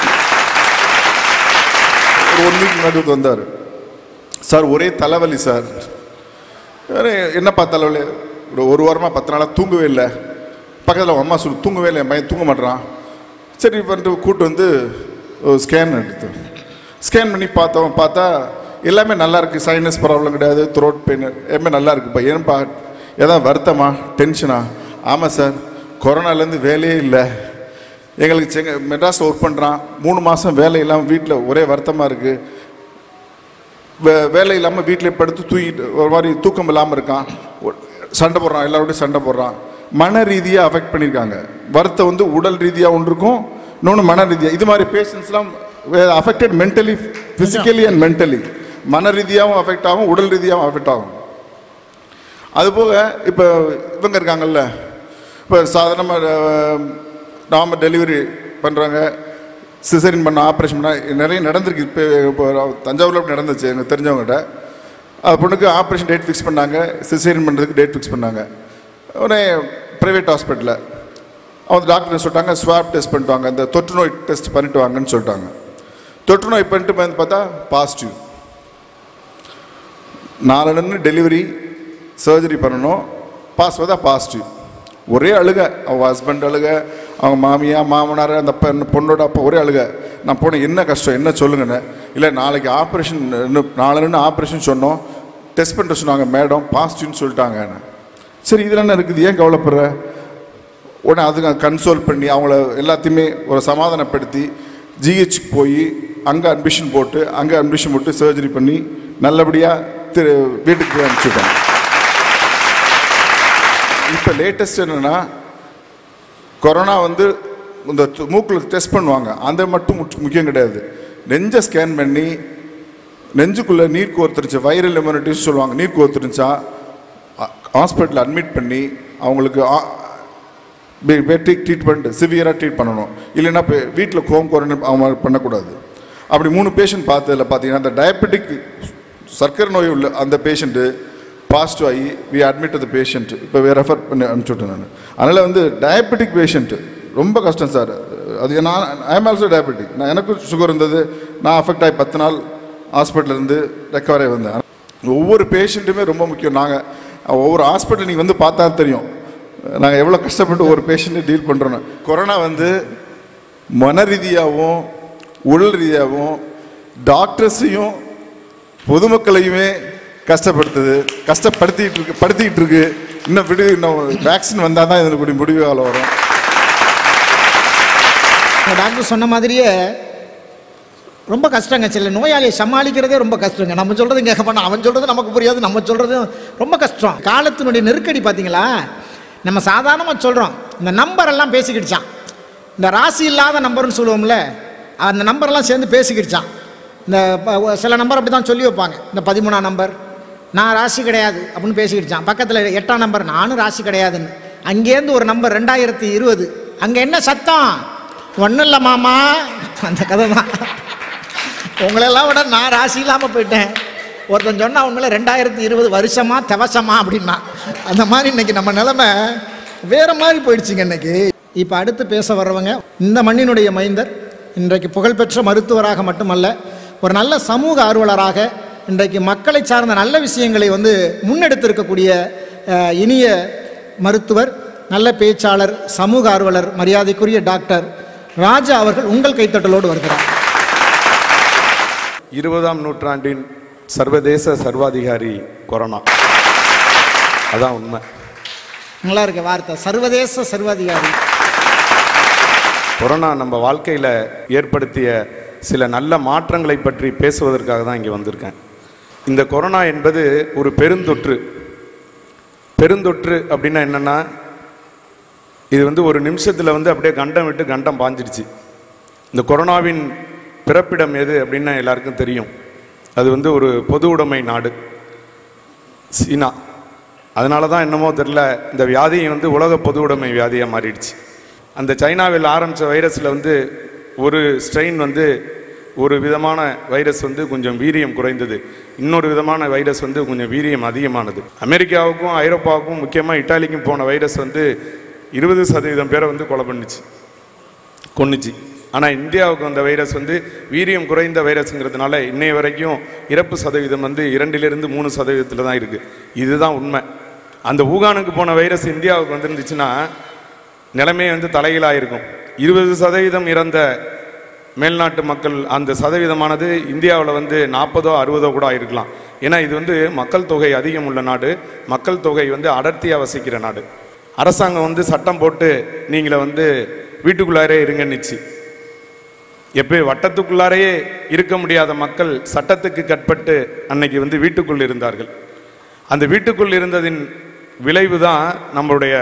ஒரு ஒன் வீக் முன்னாடி ஒருத்தர் வந்தார் சார் ஒரே தலைவலி சார் வேற என்னப்பா தலைவலி ஒரு ஒரு வாரமாக பத்து நாளாக தூங்கவே இல்லை பக்கத்தில் அவங்க அம்மா சொல்லு தூங்கவே இல்லை என் பையன் தூங்க மாட்டேறான் சரி வந்துட்டு கூட்டு வந்து ஸ்கேன் எடுத்து ஸ்கேன் பண்ணி பார்த்தோம் பார்த்தா எல்லாமே நல்லா இருக்கு சைனஸ் ப்ராப்ளம் கிடையாது த்ரோட் பெயின் எல்லாமே நல்லா இருக்குப்பா ஏன்பா ஏதாவது வருத்தமா டென்ஷனா ஆமாம் சார் கொரோனாலேருந்து வேலையே இல்லை எங்களுக்கு செங்க மெட்ராஸில் ஒர்க் பண்ணுறான் மூணு மாதம் வேலை இல்லாமல் வீட்டில் ஒரே வருத்தமாக இருக்குது வே வேலை இல்லாமல் வீட்டிலே படுத்து தூக்கிட்டு ஒரு மாதிரி தூக்கம் இல்லாமல் இருக்கான் ஒரு- சண்டை போடுறான் எல்லாரோடையும் சண்டை போடுறான் மன ரீதியாக அஃபெக்ட் பண்ணியிருக்காங்க வருத்தம் வந்து உடல் ரீதியாக ஒன்று இருக்கும் இன்னொன்று மன ரீதியாக இது மாதிரி பேஷண்ட்ஸ்லாம் affected mentally physically and mentally மன ரீதியாகவும் அஃபெக்ட் ஆகும் உடல் ரீதியாகவும் அஃபெக்ட் ஆகும் அதுபோக இப்போ இவங்க இருக்காங்கல்ல இப்போ சாதாரணமாக நாம டெலிவரி பண்ணுறாங்க சிசரின் பண்ண ஆப்ரேஷன் பண்ண நிறைய நடந்திருக்கு இப்போ இப்போ தஞ்சாவூரில் அப்படி நடந்துச்சு எனக்கு தெரிஞ்சவங்ககிட்ட அது பொண்ணுக்கு ஆப்ரேஷன் டேட் ஃபிக்ஸ் பண்ணாங்க சிசரின் பண்ணுறதுக்கு டேட் ஃபிக்ஸ் பண்ணாங்க உடனே ப்ரைவேட் ஹாஸ்பிட்டலில் அவங்க டாக்டர் சொல்லிட்டாங்க ஸ்வாப் டெஸ்ட் பண்ணிட்டு வாங்க இந்த தொற்று நோய் டெஸ்ட் பண்ணிட்டு வாங்கன்னு சொல்லிட்டாங்க தொற்று நோய் பண்ணிட்டு வந்து பார்த்தா பாசிட்டிவ் நாலு டெலிவரி சர்ஜரி பண்ணணும் பாஸ் பார்த்தா பாசிட்டிவ் ஒரே அழுக அவங்க ஹஸ்பண்ட் அழுக அவங்க மாமியா மாமனார் அந்த பெண் பொண்ணோட அப்பா ஒரே அழுக நான் போனேன் என்ன கஷ்டம் என்ன சொல்லுங்கண்ணே இல்லை நாளைக்கு ஆப்ரேஷன் நாலு ஆப்ரேஷன் சொன்னோம் டெஸ்ட் பண்ணிட்டு சொன்னாங்க மேடம் பாசிட்டிவ்னு சொல்லிட்டாங்க சரி இதில் என்ன இருக்குது ஏன் கவலைப்படுற உடனே அதுங்க கன்சோல் பண்ணி அவங்கள எல்லாத்தையுமே ஒரு சமாதானப்படுத்தி ஜிஹெச்சுக்கு போய் அங்கே அட்மிஷன் போட்டு அங்கே அட்மிஷன் போட்டு சர்ஜரி பண்ணி நல்லபடியாக திரு வீட்டுக்கு போய் அனுப்பிச்சுட்டாங்க இப்போ லேட்டஸ்ட் என்னென்னா கொரோனா வந்து இந்த மூக்கில் டெஸ்ட் பண்ணுவாங்க அந்த மட்டும் முக்கிய- முக்கியம் கிடையாது நெஞ்சை ஸ்கேன் பண்ணி நெஞ்சுக்குள்ளே நீர் கோர்த்துருச்சு வைரல் இம்யூனிட்டிஸ் சொல்லுவாங்க நீர் கோர்த்துருந்துச்சா ஹாஸ்பிட்டலில் அட்மிட் பண்ணி அவங்களுக்கு பேட்டிக் ட்ரீட்மெண்ட் சிவியராக ட்ரீட் பண்ணணும் இல்லைன்னா இப்போ வீட்டில் ஹோம் குவாரண்டைன் அவங்க பண்ணக்கூடாது அப்படி மூணு பேஷண்ட் பார்த்ததில் பார்த்தீங்கன்னா அந்த டயபெட்டிக் சர்க்கரை நோய் உள்ள அந்த பேஷண்ட்டு பாசிட்டிவ் ஆகி வி அட்மிட் அந்த பேஷண்ட் இப்போ ரெஃபர் பண்ணி அனுப்பிச்சுட்டேன் நான் அதனால் வந்து டயபெட்டிக் பேஷண்ட்டு ரொம்ப கஷ்டம் சார் அது நான் ஐஎம் ஆல்சோ டயபெட்டிக் நான் எனக்கும் சுகர் இருந்தது நான் அஃபெக்ட் ஆகி பத்து நாள் ஹாஸ்பிட்டல் இருந்து ரெக்கவர் ஆகி வந்தேன் ஒவ்வொரு பேஷண்ட்டுமே ரொம்ப முக்கியம் நாங்கள் ஒவ்வொரு ஹாஸ்பிட்டல் நீங்கள் வந்து பார்த்தா தெரியும் நாங்கள் எவ்வளோ கஷ்டப்பட்டு ஒரு பேஷண்ட்டை டீல் பண்ணுறோன்னு கொரோனா வந்து மன ரீதியாகவும் உடல் ரீதியாகவும் டாக்டர்ஸையும் பொதுமக்களையுமே கஷ்டப்படுத்துது கஷ்டப்படுத்திட்டு இருக்கு படுத்திக்கிட்டு இருக்கு இன்னும் விடு இன்னும் வேக்சின் வந்தால் தான் இதனுடைய முடிவு காலம் வரும் இந்த டாக்டர் சொன்ன மாதிரியே ரொம்ப கஷ்டங்க சில நோயாளியை சமாளிக்கிறதே ரொம்ப கஷ்டங்க நம்ம சொல்கிறது கேட்க பண்ண அவன் சொல்கிறது நமக்கு புரியாது நம்ம சொல்கிறது ரொம்ப கஷ்டம் காலத்தினுடைய நெருக்கடி பார்த்தீங்களா நம்ம சாதாரணமாக சொல்கிறோம் இந்த நம்பர் எல்லாம் பேசிக்கிடுச்சான் இந்த ராசி இல்லாத நம்பர்னு சொல்லுவோம்ல அந்த நம்பரெல்லாம் சேர்ந்து பேசிக்கிடுச்சான் இந்த ப- சில நம்பர் அப்படி தான் சொல்லி வைப்பாங்க இந்த பதிமூணாம் நம்பர் நான் ராசி கிடையாது அப்படின்னு பேசிக்கிடுச்சான் பக்கத்தில் எட்டாம் நம்பர் நானும் ராசி கிடையாதுன்னு அங்கேருந்து ஒரு நம்பர் ரெண்டாயிரத்தி இருபது அங்கே என்ன சத்தம் ஒன்றும் இல்லை மாமா அந்த கதை தான் உங்களெல்லாம் விட நான் ராசி இல்லாமல் போயிட்டேன் ஒருத்தன் சொன்னா உண்மையில ரெண்டாயிரத்தி இருபது வருஷமா தவசமா அப்படின்னா அந்த மாதிரி இன்னைக்கு நம்ம நிலைமை வேற மாதிரி போயிடுச்சுங்க இன்னைக்கு இப்போ அடுத்து பேச வர்றவங்க இந்த மண்ணினுடைய மைந்தர் இன்றைக்கு புகழ்பெற்ற மருத்துவராக மட்டுமல்ல ஒரு நல்ல சமூக ஆர்வலராக இன்றைக்கு மக்களை சார்ந்த நல்ல விஷயங்களை வந்து முன்னெடுத்திருக்கக்கூடிய அஹ், இனிய மருத்துவர் நல்ல பேச்சாளர் சமூக ஆர்வலர் மரியாதைக்குரிய டாக்டர் ராஜா அவர்கள் உங்கள் கைத்தட்டலோடு வருகிறார் இருபதாம் நூற்றாண்டின் சர்வதேச சர்வாதிகாரி கொரோனா அதான் உண்மை நல்லா இருக்க வார்த்தை சர்வதேச சர்வாதிகாரி கொரோனா நம்ம வாழ்க்கையில் ஏற்படுத்திய சில நல்ல மாற்றங்களை பற்றி பேசுவதற்காக தான் இங்கே வந்திருக்கேன் இந்த கொரோனா என்பது ஒரு பெருந்தொற்று பெருந்தொற்று அப்படின்னா என்னென்னா இது வந்து ஒரு நிமிஷத்தில் வந்து அப்படியே கண்டம் விட்டு கண்டம் பாஞ்சிடுச்சு இந்த கொரோனாவின் பிறப்பிடம் எது அப்படின்னா எல்லாருக்கும் தெரியும் அது வந்து ஒரு பொது உடைமை நாடு சீனா அதனால தான் என்னமோ தெரில இந்த வியாதியை வந்து உலக பொது உடைமை வியாதியாக மாறிடுச்சு அந்த சைனாவில் ஆரம்பித்த வைரஸில் வந்து ஒரு ஸ்ட்ரெயின் வந்து ஒரு விதமான வைரஸ் வந்து கொஞ்சம் வீரியம் குறைந்தது இன்னொரு விதமான வைரஸ் வந்து கொஞ்சம் வீரியம் அதிகமானது அமெரிக்காவுக்கும் ஐரோப்பாவுக்கும் முக்கியமாக இட்டாலிக்கும் போன வைரஸ் வந்து இருபது சதவீதம் பேரை வந்து கொலை பண்ணுச்சு கொன்னுச்சு ஆனால் இந்தியாவுக்கு வந்த வைரஸ் வந்து வீரியம் குறைந்த வைரஸ்ங்கிறதுனால இன்னைய வரைக்கும் இறப்பு சதவீதம் வந்து இரண்டிலிருந்து மூணு சதவீதத்தில் தான் இருக்குது இதுதான் உண்மை அந்த ஊகானுக்கு போன வைரஸ் இந்தியாவுக்கு வந்துருந்துச்சுன்னா நிலைமை வந்து தலைகீழாக இருக்கும் இருபது சதவீதம் இறந்த மேல்நாட்டு மக்கள் அந்த சதவீதமானது இந்தியாவில் வந்து நாற்பதோ அறுபதோ கூட இருக்கலாம் ஏன்னா இது வந்து மக்கள் தொகை அதிகம் உள்ள நாடு மக்கள் தொகை வந்து அடர்த்தியாக வசிக்கிற நாடு அரசாங்கம் வந்து சட்டம் போட்டு நீங்களை வந்து வீட்டுக்குள்ளாரே இருங்கன்னுச்சு எப்போ வட்டத்துக்குள்ளாரையே இருக்க முடியாத மக்கள் சட்டத்துக்கு கட்பட்டு அன்னைக்கு வந்து வீட்டுக்குள் இருந்தார்கள் அந்த வீட்டுக்குள் இருந்ததின் விளைவு தான் நம்மளுடைய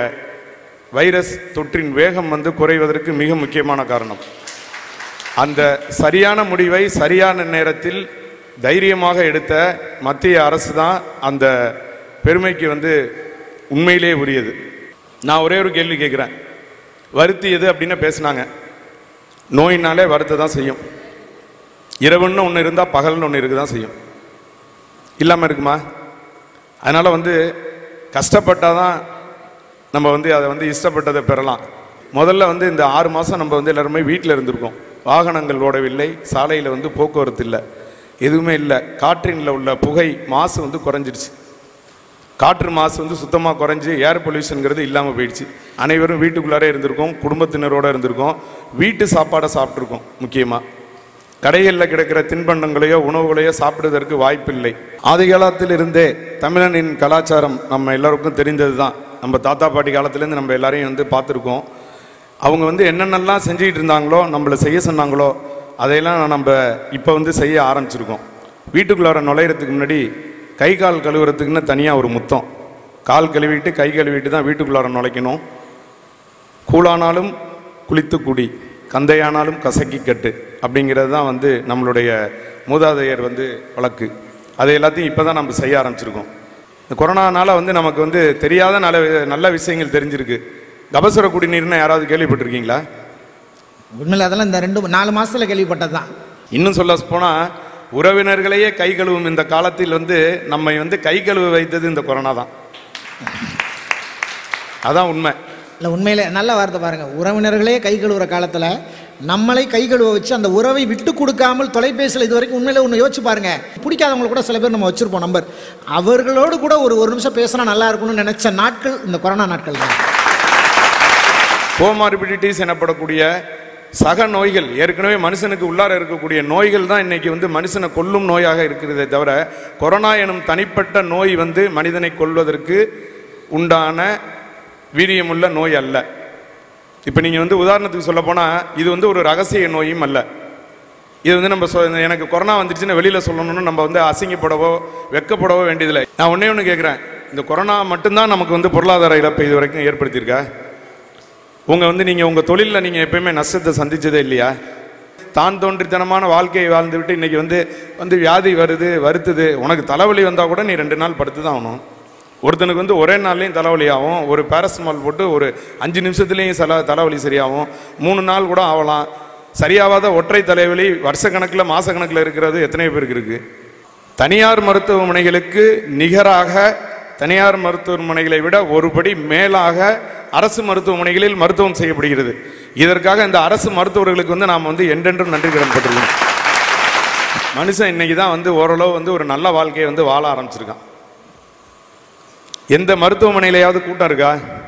வைரஸ் தொற்றின் வேகம் வந்து குறைவதற்கு மிக முக்கியமான காரணம் அந்த சரியான முடிவை சரியான நேரத்தில் தைரியமாக எடுத்த மத்திய அரசு தான் அந்த பெருமைக்கு வந்து உண்மையிலே உரியது நான் ஒரே ஒரு கேள்வி கேட்குறேன் வருத்தி எது அப்படின்னு பேசுனாங்க நோயினாலே வருத்த தான் செய்யும் இரவுன்னு ஒன்று இருந்தால் பகல்னு ஒன்று இருக்க தான் செய்யும் இல்லாமல் இருக்குமா அதனால் வந்து கஷ்டப்பட்டால் தான் நம்ம வந்து அதை வந்து இஷ்டப்பட்டதை பெறலாம் முதல்ல வந்து இந்த ஆறு மாதம் நம்ம வந்து எல்லாருமே வீட்டில் இருந்திருக்கோம் வாகனங்கள் ஓடவில்லை சாலையில் வந்து போக்குவரத்து இல்லை எதுவுமே இல்லை காற்றினில் உள்ள புகை மாசு வந்து குறைஞ்சிருச்சு காற்று மாசு வந்து சுத்தமாக குறைஞ்சி ஏர் பொல்யூஷனுங்கிறது இல்லாமல் போயிடுச்சு அனைவரும் வீட்டுக்குள்ளாரே இருந்திருக்கோம் குடும்பத்தினரோட இருந்திருக்கோம் வீட்டு சாப்பாடை சாப்பிட்ருக்கோம் முக்கியமாக கடைகளில் கிடைக்கிற தின்பண்டங்களையோ உணவுகளையோ சாப்பிடுவதற்கு வாய்ப்பில்லை ஆதி காலத்திலிருந்தே தமிழனின் கலாச்சாரம் நம்ம எல்லாருக்கும் தெரிந்தது தான் நம்ம தாத்தா பாட்டி காலத்துலேருந்து நம்ம எல்லாரையும் வந்து பார்த்துருக்கோம் அவங்க வந்து என்னென்னலாம் செஞ்சுக்கிட்டு இருந்தாங்களோ நம்மளை செய்ய சொன்னாங்களோ அதையெல்லாம் நம்ம இப்போ வந்து செய்ய ஆரம்பிச்சிருக்கோம் வீட்டுக்குள்ளார நுழையிறதுக்கு முன்னாடி கை கால் கழுவுறதுக்குன்னு தனியாக ஒரு முத்தம் கால் கழுவிட்டு கை கழுவிட்டு தான் வீட்டுக்குள்ளார நுழைக்கணும் கூழானாலும் குளித்து குடி கந்தையானாலும் கசக்கி கட்டு அப்படிங்கிறது தான் வந்து நம்மளுடைய மூதாதையர் வந்து வழக்கு அதை எல்லாத்தையும் இப்போ தான் நம்ம செய்ய ஆரம்பிச்சிருக்கோம் இந்த கொரோனானால வந்து நமக்கு வந்து தெரியாத நல்ல நல்ல விஷயங்கள் தெரிஞ்சிருக்கு கபசுர குடிநீர்னு யாராவது கேள்விப்பட்டிருக்கீங்களா உண்மையில் அதெல்லாம் இந்த ரெண்டு நாலு மாசத்துல கேள்விப்பட்டது தான் இன்னும் சொல்ல போனால் உறவினர்களையே கை கழுவும் இந்த காலத்தில் வந்து நம்மை வந்து கை கழுவ வைத்தது இந்த கொரோனா தான் அதான் உண்மை இல்லை உண்மையிலே நல்ல வார்த்தை பாருங்க உறவினர்களே கை கழுவுற காலத்தில் நம்மளை கை கழுவ வச்சு அந்த உறவை விட்டு கொடுக்காமல் தொலைபேசியில் இது வரைக்கும் உண்மையிலே ஒன்று யோசிச்சு பாருங்க பிடிக்காதவங்க கூட சில பேர் நம்ம வச்சிருப்போம் நம்பர் அவர்களோடு கூட ஒரு ஒரு நிமிஷம் பேசினா நல்லா இருக்கும்னு நினைச்ச நாட்கள் இந்த கொரோனா நாட்கள் தான் கோமார்பிடிட்டிஸ் எனப்படக்கூடிய சக நோய்கள் ஏற்கனவே மனுஷனுக்கு உள்ளார இருக்கக்கூடிய நோய்கள் தான் இன்னைக்கு வந்து மனுஷனை கொல்லும் நோயாக இருக்கிறதே தவிர கொரோனா எனும் தனிப்பட்ட நோய் வந்து மனிதனை கொல்வதற்கு உண்டான வீரியமுள்ள நோய் அல்ல இப்போ நீங்கள் வந்து உதாரணத்துக்கு சொல்ல போனால் இது வந்து ஒரு ரகசிய நோயும் அல்ல இது வந்து நம்ம சொ- எனக்கு கொரோனா வந்துடுச்சுன்னு வெளியில் சொல்லணும்னு நம்ம வந்து அசிங்கப்படவோ வெக்கப்படவோ வேண்டியதில்லை நான் ஒன்றே ஒன்று கேட்குறேன் இந்த கொரோனா மட்டும்தான் நமக்கு வந்து பொருளாதார இழப்பை இது வரைக்கும் ஏற்படுத்தியிருக்கா உங்கள் வந்து நீங்கள் உங்கள் தொழிலில் நீங்கள் எப்பயுமே நஷ்டத்தை சந்திச்சதே இல்லையா தான் தோன்றித்தனமான வாழ்க்கையை வாழ்ந்து விட்டு இன்னைக்கு வந்து வந்து வியாதி வருது வருத்துது உனக்கு தலைவலி வந்தால் கூட நீ ரெண்டு நாள் படுத்து தான் ஆகணும் ஒருத்தனுக்கு வந்து ஒரே நாள்லையும் தலைவலி ஆகும் ஒரு பேரஸ்மால் போட்டு ஒரு அஞ்சு நிமிஷத்துலேயும் சில தலைவலி சரியாகும் மூணு நாள் கூட ஆகலாம் சரியாகாத ஒற்றை தலைவலி வருஷக்கணக்கில் மாதக்கணக்கில் இருக்கிறது எத்தனை பேருக்கு இருக்குது தனியார் மருத்துவமனைகளுக்கு நிகராக தனியார் மருத்துவமனைகளை விட ஒருபடி மேலாக அரசு மருத்துவமனைகளில் மருத்துவம் செய்யப்படுகிறது இதற்காக இந்த அரசு மருத்துவர்களுக்கு வந்து நாம் வந்து என்றென்றும் நன்றி கடன் பட்டிருக்கோம் மனுஷன் இன்னைக்கு தான் வந்து ஓரளவு வந்து ஒரு நல்ல வாழ்க்கையை வந்து வாழ ஆரம்பிச்சிருக்கான் எந்த மருத்துவமனையிலையாவது கூட்டம் இருக்கா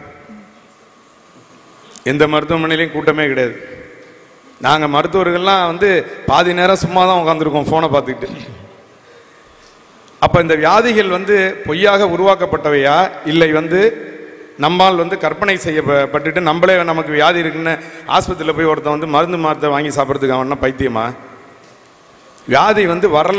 எந்த மருத்துவமனையிலையும் கூட்டமே கிடையாது நாங்கள் மருத்துவர்கள்லாம் வந்து பாதி நேரம் சும்மா தான் உட்காந்துருக்கோம் ஃபோனை பார்த்துக்கிட்டு அப்போ இந்த வியாதிகள் வந்து பொய்யாக உருவாக்கப்பட்டவையா இல்லை வந்து நம்மால் வந்து கற்பனை செய்யப்பட்டுட்டு நம்மளே நமக்கு வியாதி இருக்குன்னு ஆஸ்பத்திரியில் போய் ஒருத்தன் வந்து மருந்து மாத்திரை வாங்கி சாப்பிட்றதுக்கு அவன் என்ன பைத்தியமா வியாதி வந்து வரல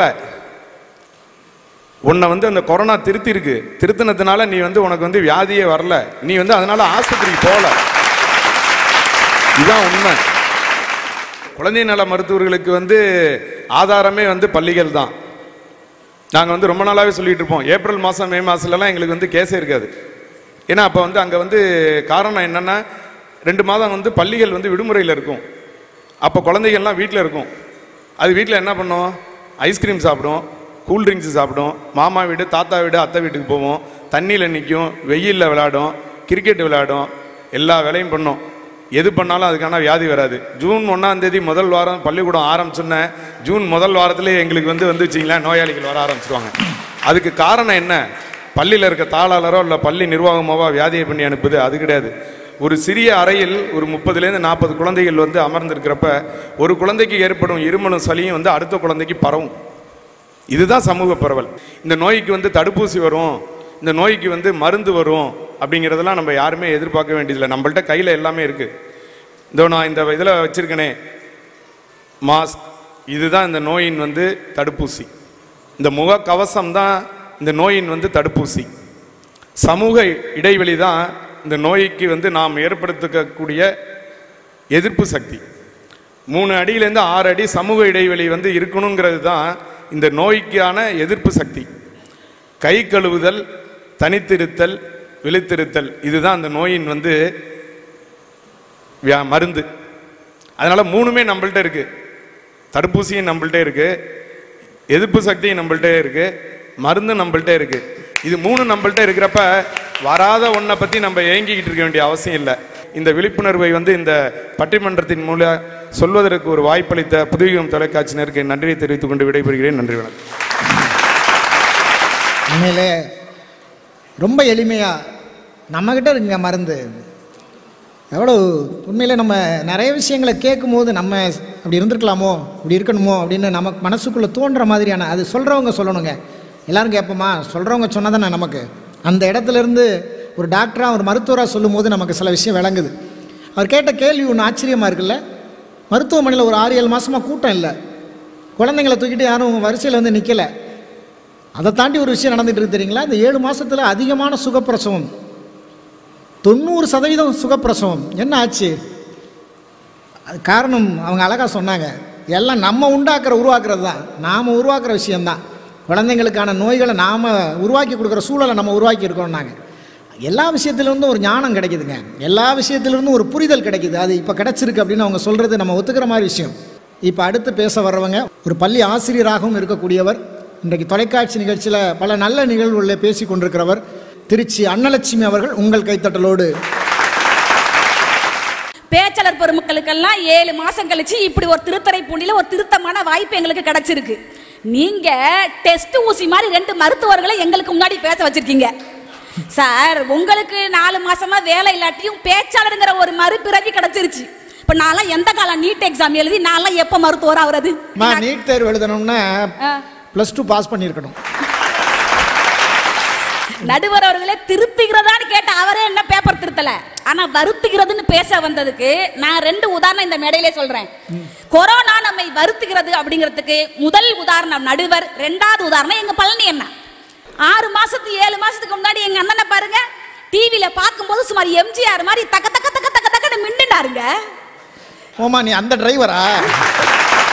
உன்னை வந்து அந்த கொரோனா திருத்தி இருக்கு திருத்தினதுனால நீ வந்து உனக்கு வந்து வியாதியே வரல நீ வந்து அதனால ஆஸ்பத்திரிக்கு போகல இதுதான் உண்மை குழந்தை நல மருத்துவர்களுக்கு வந்து ஆதாரமே வந்து பள்ளிகள் தான் நாங்கள் வந்து ரொம்ப நாளாகவே சொல்லிட்டு இருப்போம் ஏப்ரல் மாதம் மே மாதத்துலலாம் எங்களுக்கு வந்து கேஸே இருக்காது ஏன்னா அப்போ வந்து அங்கே வந்து காரணம் என்னென்னா ரெண்டு மாதம் வந்து பள்ளிகள் வந்து விடுமுறையில் இருக்கும் அப்போ குழந்தைகள்லாம் வீட்டில் இருக்கும் அது வீட்டில் என்ன பண்ணும் ஐஸ்கிரீம் சாப்பிடும் கூல் ட்ரிங்க்ஸ் சாப்பிடும் மாமா வீடு தாத்தா வீடு அத்தை வீட்டுக்கு போவோம் தண்ணியில் நிற்கும் வெயிலில் விளையாடும் கிரிக்கெட் விளையாடும் எல்லா வேலையும் பண்ணும் எது பண்ணாலும் அதுக்கான வியாதி வராது ஜூன் ஒன்றாம் தேதி முதல் வாரம் பள்ளிக்கூடம் ஆரம்பிச்சோன்னே ஜூன் முதல் வாரத்திலே எங்களுக்கு வந்து வந்து வச்சிங்களேன் நோயாளிகள் வர ஆரம்பிச்சிருவாங்க அதுக்கு காரணம் என்ன பள்ளியில் இருக்க தாளாளரோ இல்லை பள்ளி நிர்வாகமாவோ வியாதியை பண்ணி அனுப்புது அது கிடையாது ஒரு சிறிய அறையில் ஒரு முப்பதுலேருந்து நாற்பது குழந்தைகள் வந்து அமர்ந்திருக்கிறப்ப ஒரு குழந்தைக்கு ஏற்படும் இருமலும் சளியும் வந்து அடுத்த குழந்தைக்கு பரவும் இதுதான் சமூக பரவல் இந்த நோய்க்கு வந்து தடுப்பூசி வரும் இந்த நோய்க்கு வந்து மருந்து வரும் அப்படிங்கிறதெல்லாம் நம்ம யாருமே எதிர்பார்க்க வேண்டியதில்லை நம்மள்ட்ட கையில் எல்லாமே இருக்குது இதோ நான் இந்த இதில் வச்சுருக்கேனே மாஸ்க் இதுதான் இந்த நோயின் வந்து தடுப்பூசி இந்த முக கவசம் தான் இந்த நோயின் வந்து தடுப்பூசி சமூக இடைவெளி தான் இந்த நோய்க்கு வந்து நாம் ஏற்படுத்தக்கூடிய எதிர்ப்பு சக்தி மூணு அடியிலேருந்து ஆறு அடி சமூக இடைவெளி வந்து இருக்கணுங்கிறது தான் இந்த நோய்க்கான எதிர்ப்பு சக்தி கை கழுவுதல் தனித்திருத்தல் விழித்திருத்தல் இதுதான் அந்த நோயின் வந்து வியா- மருந்து அதனால மூணுமே நம்மள்ட்ட இருக்கு தடுப்பூசியும் நம்மள்ட்ட இருக்கு எதிர்ப்பு சக்தியும் நம்மள்ட்ட இருக்கு மருந்து நம்மள்ட்ட இருக்கு இது மூணு நம்மள்ட்ட இருக்கிறப்ப வராத ஒன்றை பற்றி நம்ம ஏங்கிக்கிட்டு இருக்க வேண்டிய அவசியம் இல்லை இந்த விழிப்புணர்வை வந்து இந்த பட்டிமன்றத்தின் மூலம் சொல்வதற்கு ஒரு வாய்ப்பளித்த புதுயுகம் தொலைக்காட்சியினருக்கு என் நன்றியை தெரிவித்துக் கொண்டு விடைபெறுகிறேன் நன்றி வணக்கம் உண்மையிலே ரொம்ப எளிமையாக நம்மக்கிட்ட இருக்குங்க மருந்து எவ்வளோ உண்மையிலே நம்ம நிறைய விஷயங்களை கேட்கும்போது நம்ம அப்படி இருந்திருக்கலாமோ இப்படி இருக்கணுமோ அப்படின்னு நமக்கு மனசுக்குள்ளே தோன்ற மாதிரியான அது சொல்கிறவங்க சொல்லணுங்க எல்லாரும் கேட்போமா சொல்கிறவங்க சொன்னதானே நமக்கு அந்த இடத்துல இருந்து ஒரு டாக்டராக ஒரு மருத்துவராக சொல்லும்போது நமக்கு சில விஷயம் விளங்குது அவர் கேட்ட கேள்வி ஒன்று ஆச்சரியமாக இருக்குல்ல மருத்துவமனையில் ஒரு ஆறு ஏழு மாதமாக கூட்டம் இல்லை குழந்தைங்களை தூக்கிட்டு யாரும் வரிசையில் வந்து நிற்கலை அதை தாண்டி ஒரு விஷயம் நடந்துட்டு இருக்கு தெரியுங்களா இந்த ஏழு மாசத்துல அதிகமான சுகப்பிரசவம் தொண்ணூறு சதவீதம் சுகப்பிரசவம் என்ன ஆச்சு அது காரணம் அவங்க அழகாக சொன்னாங்க எல்லாம் நம்ம உண்டாக்குற உருவாக்குறது தான் நாம் உருவாக்குற விஷயம்தான் குழந்தைங்களுக்கான நோய்களை நாம் உருவாக்கி கொடுக்குற சூழலை நம்ம உருவாக்கி இருக்கோம்னாங்க எல்லா விஷயத்திலிருந்தும் ஒரு ஞானம் கிடைக்குதுங்க எல்லா விஷயத்திலிருந்தும் ஒரு புரிதல் கிடைக்குது அது இப்போ கிடைச்சிருக்கு அப்படின்னு அவங்க சொல்கிறது நம்ம ஒத்துக்கிற மாதிரி விஷயம் இப்போ அடுத்து பேச வர்றவங்க ஒரு பள்ளி ஆசிரியராகவும் இருக்கக்கூடியவர் இன்றைக்கு தொலைக்காட்சி நிகழ்ச்சியில் பல நல்ல நிகழ்வுகளில் பேசி கொண்டிருக்கிறவர் திருச்சி அன்னலட்சுமி அவர்கள் உங்கள் கைத்தட்டலோடு பேச்சாளர் பெருமக்களுக்கெல்லாம் ஏழு மாசம் கழிச்சு இப்படி ஒரு திருத்தரை பூண்டில ஒரு திருத்தமான வாய்ப்பு எங்களுக்கு கிடைச்சிருக்கு நீங்க டெஸ்ட் ஊசி மாதிரி ரெண்டு மருத்துவர்களை எங்களுக்கு முன்னாடி பேச வச்சிருக்கீங்க சார் உங்களுக்கு நாலு மாசமா வேலை இல்லாட்டியும் பேச்சாளருங்கிற ஒரு மறுபிறவி கிடைச்சிருச்சு இப்ப நான்லாம் எந்த காலம் நீட் எக்ஸாம் எழுதி நான்லாம் எப்ப மருத்துவர் ஆகுறது நான் நீட் தேர்வு எழுதணும்னா ஆ. ப்ளஸ் டூ பாஸ் பண்ணியிருக்கணும் நடுவர் அவர்களே திருத்துகிறதான்னு கேட்ட அவரே என்ன பேப்பர் திருத்தல ஆனா வருத்துகிறதுன்னு பேச வந்ததுக்கு நான் ரெண்டு உதாரணம் இந்த மேடையிலே சொல்றேன் கொரோனா நம்மை வருத்துகிறது அப்படிங்கிறதுக்கு முதல் உதாரணம் நடுவர் ரெண்டாவது உதாரணம் எங்க பழனி அண்ணா ஆறு மாசத்து ஏழு மாசத்துக்கு முன்னாடி எங்க அண்ணனை பாருங்க டிவியில பார்க்கும்போது சுமார் எம்ஜிஆர் மாதிரி தக்க தக்க தக்க தக்க தக்கன்னு மின்னுனாருங்க ஓமா நீ அந்த டிரைவரா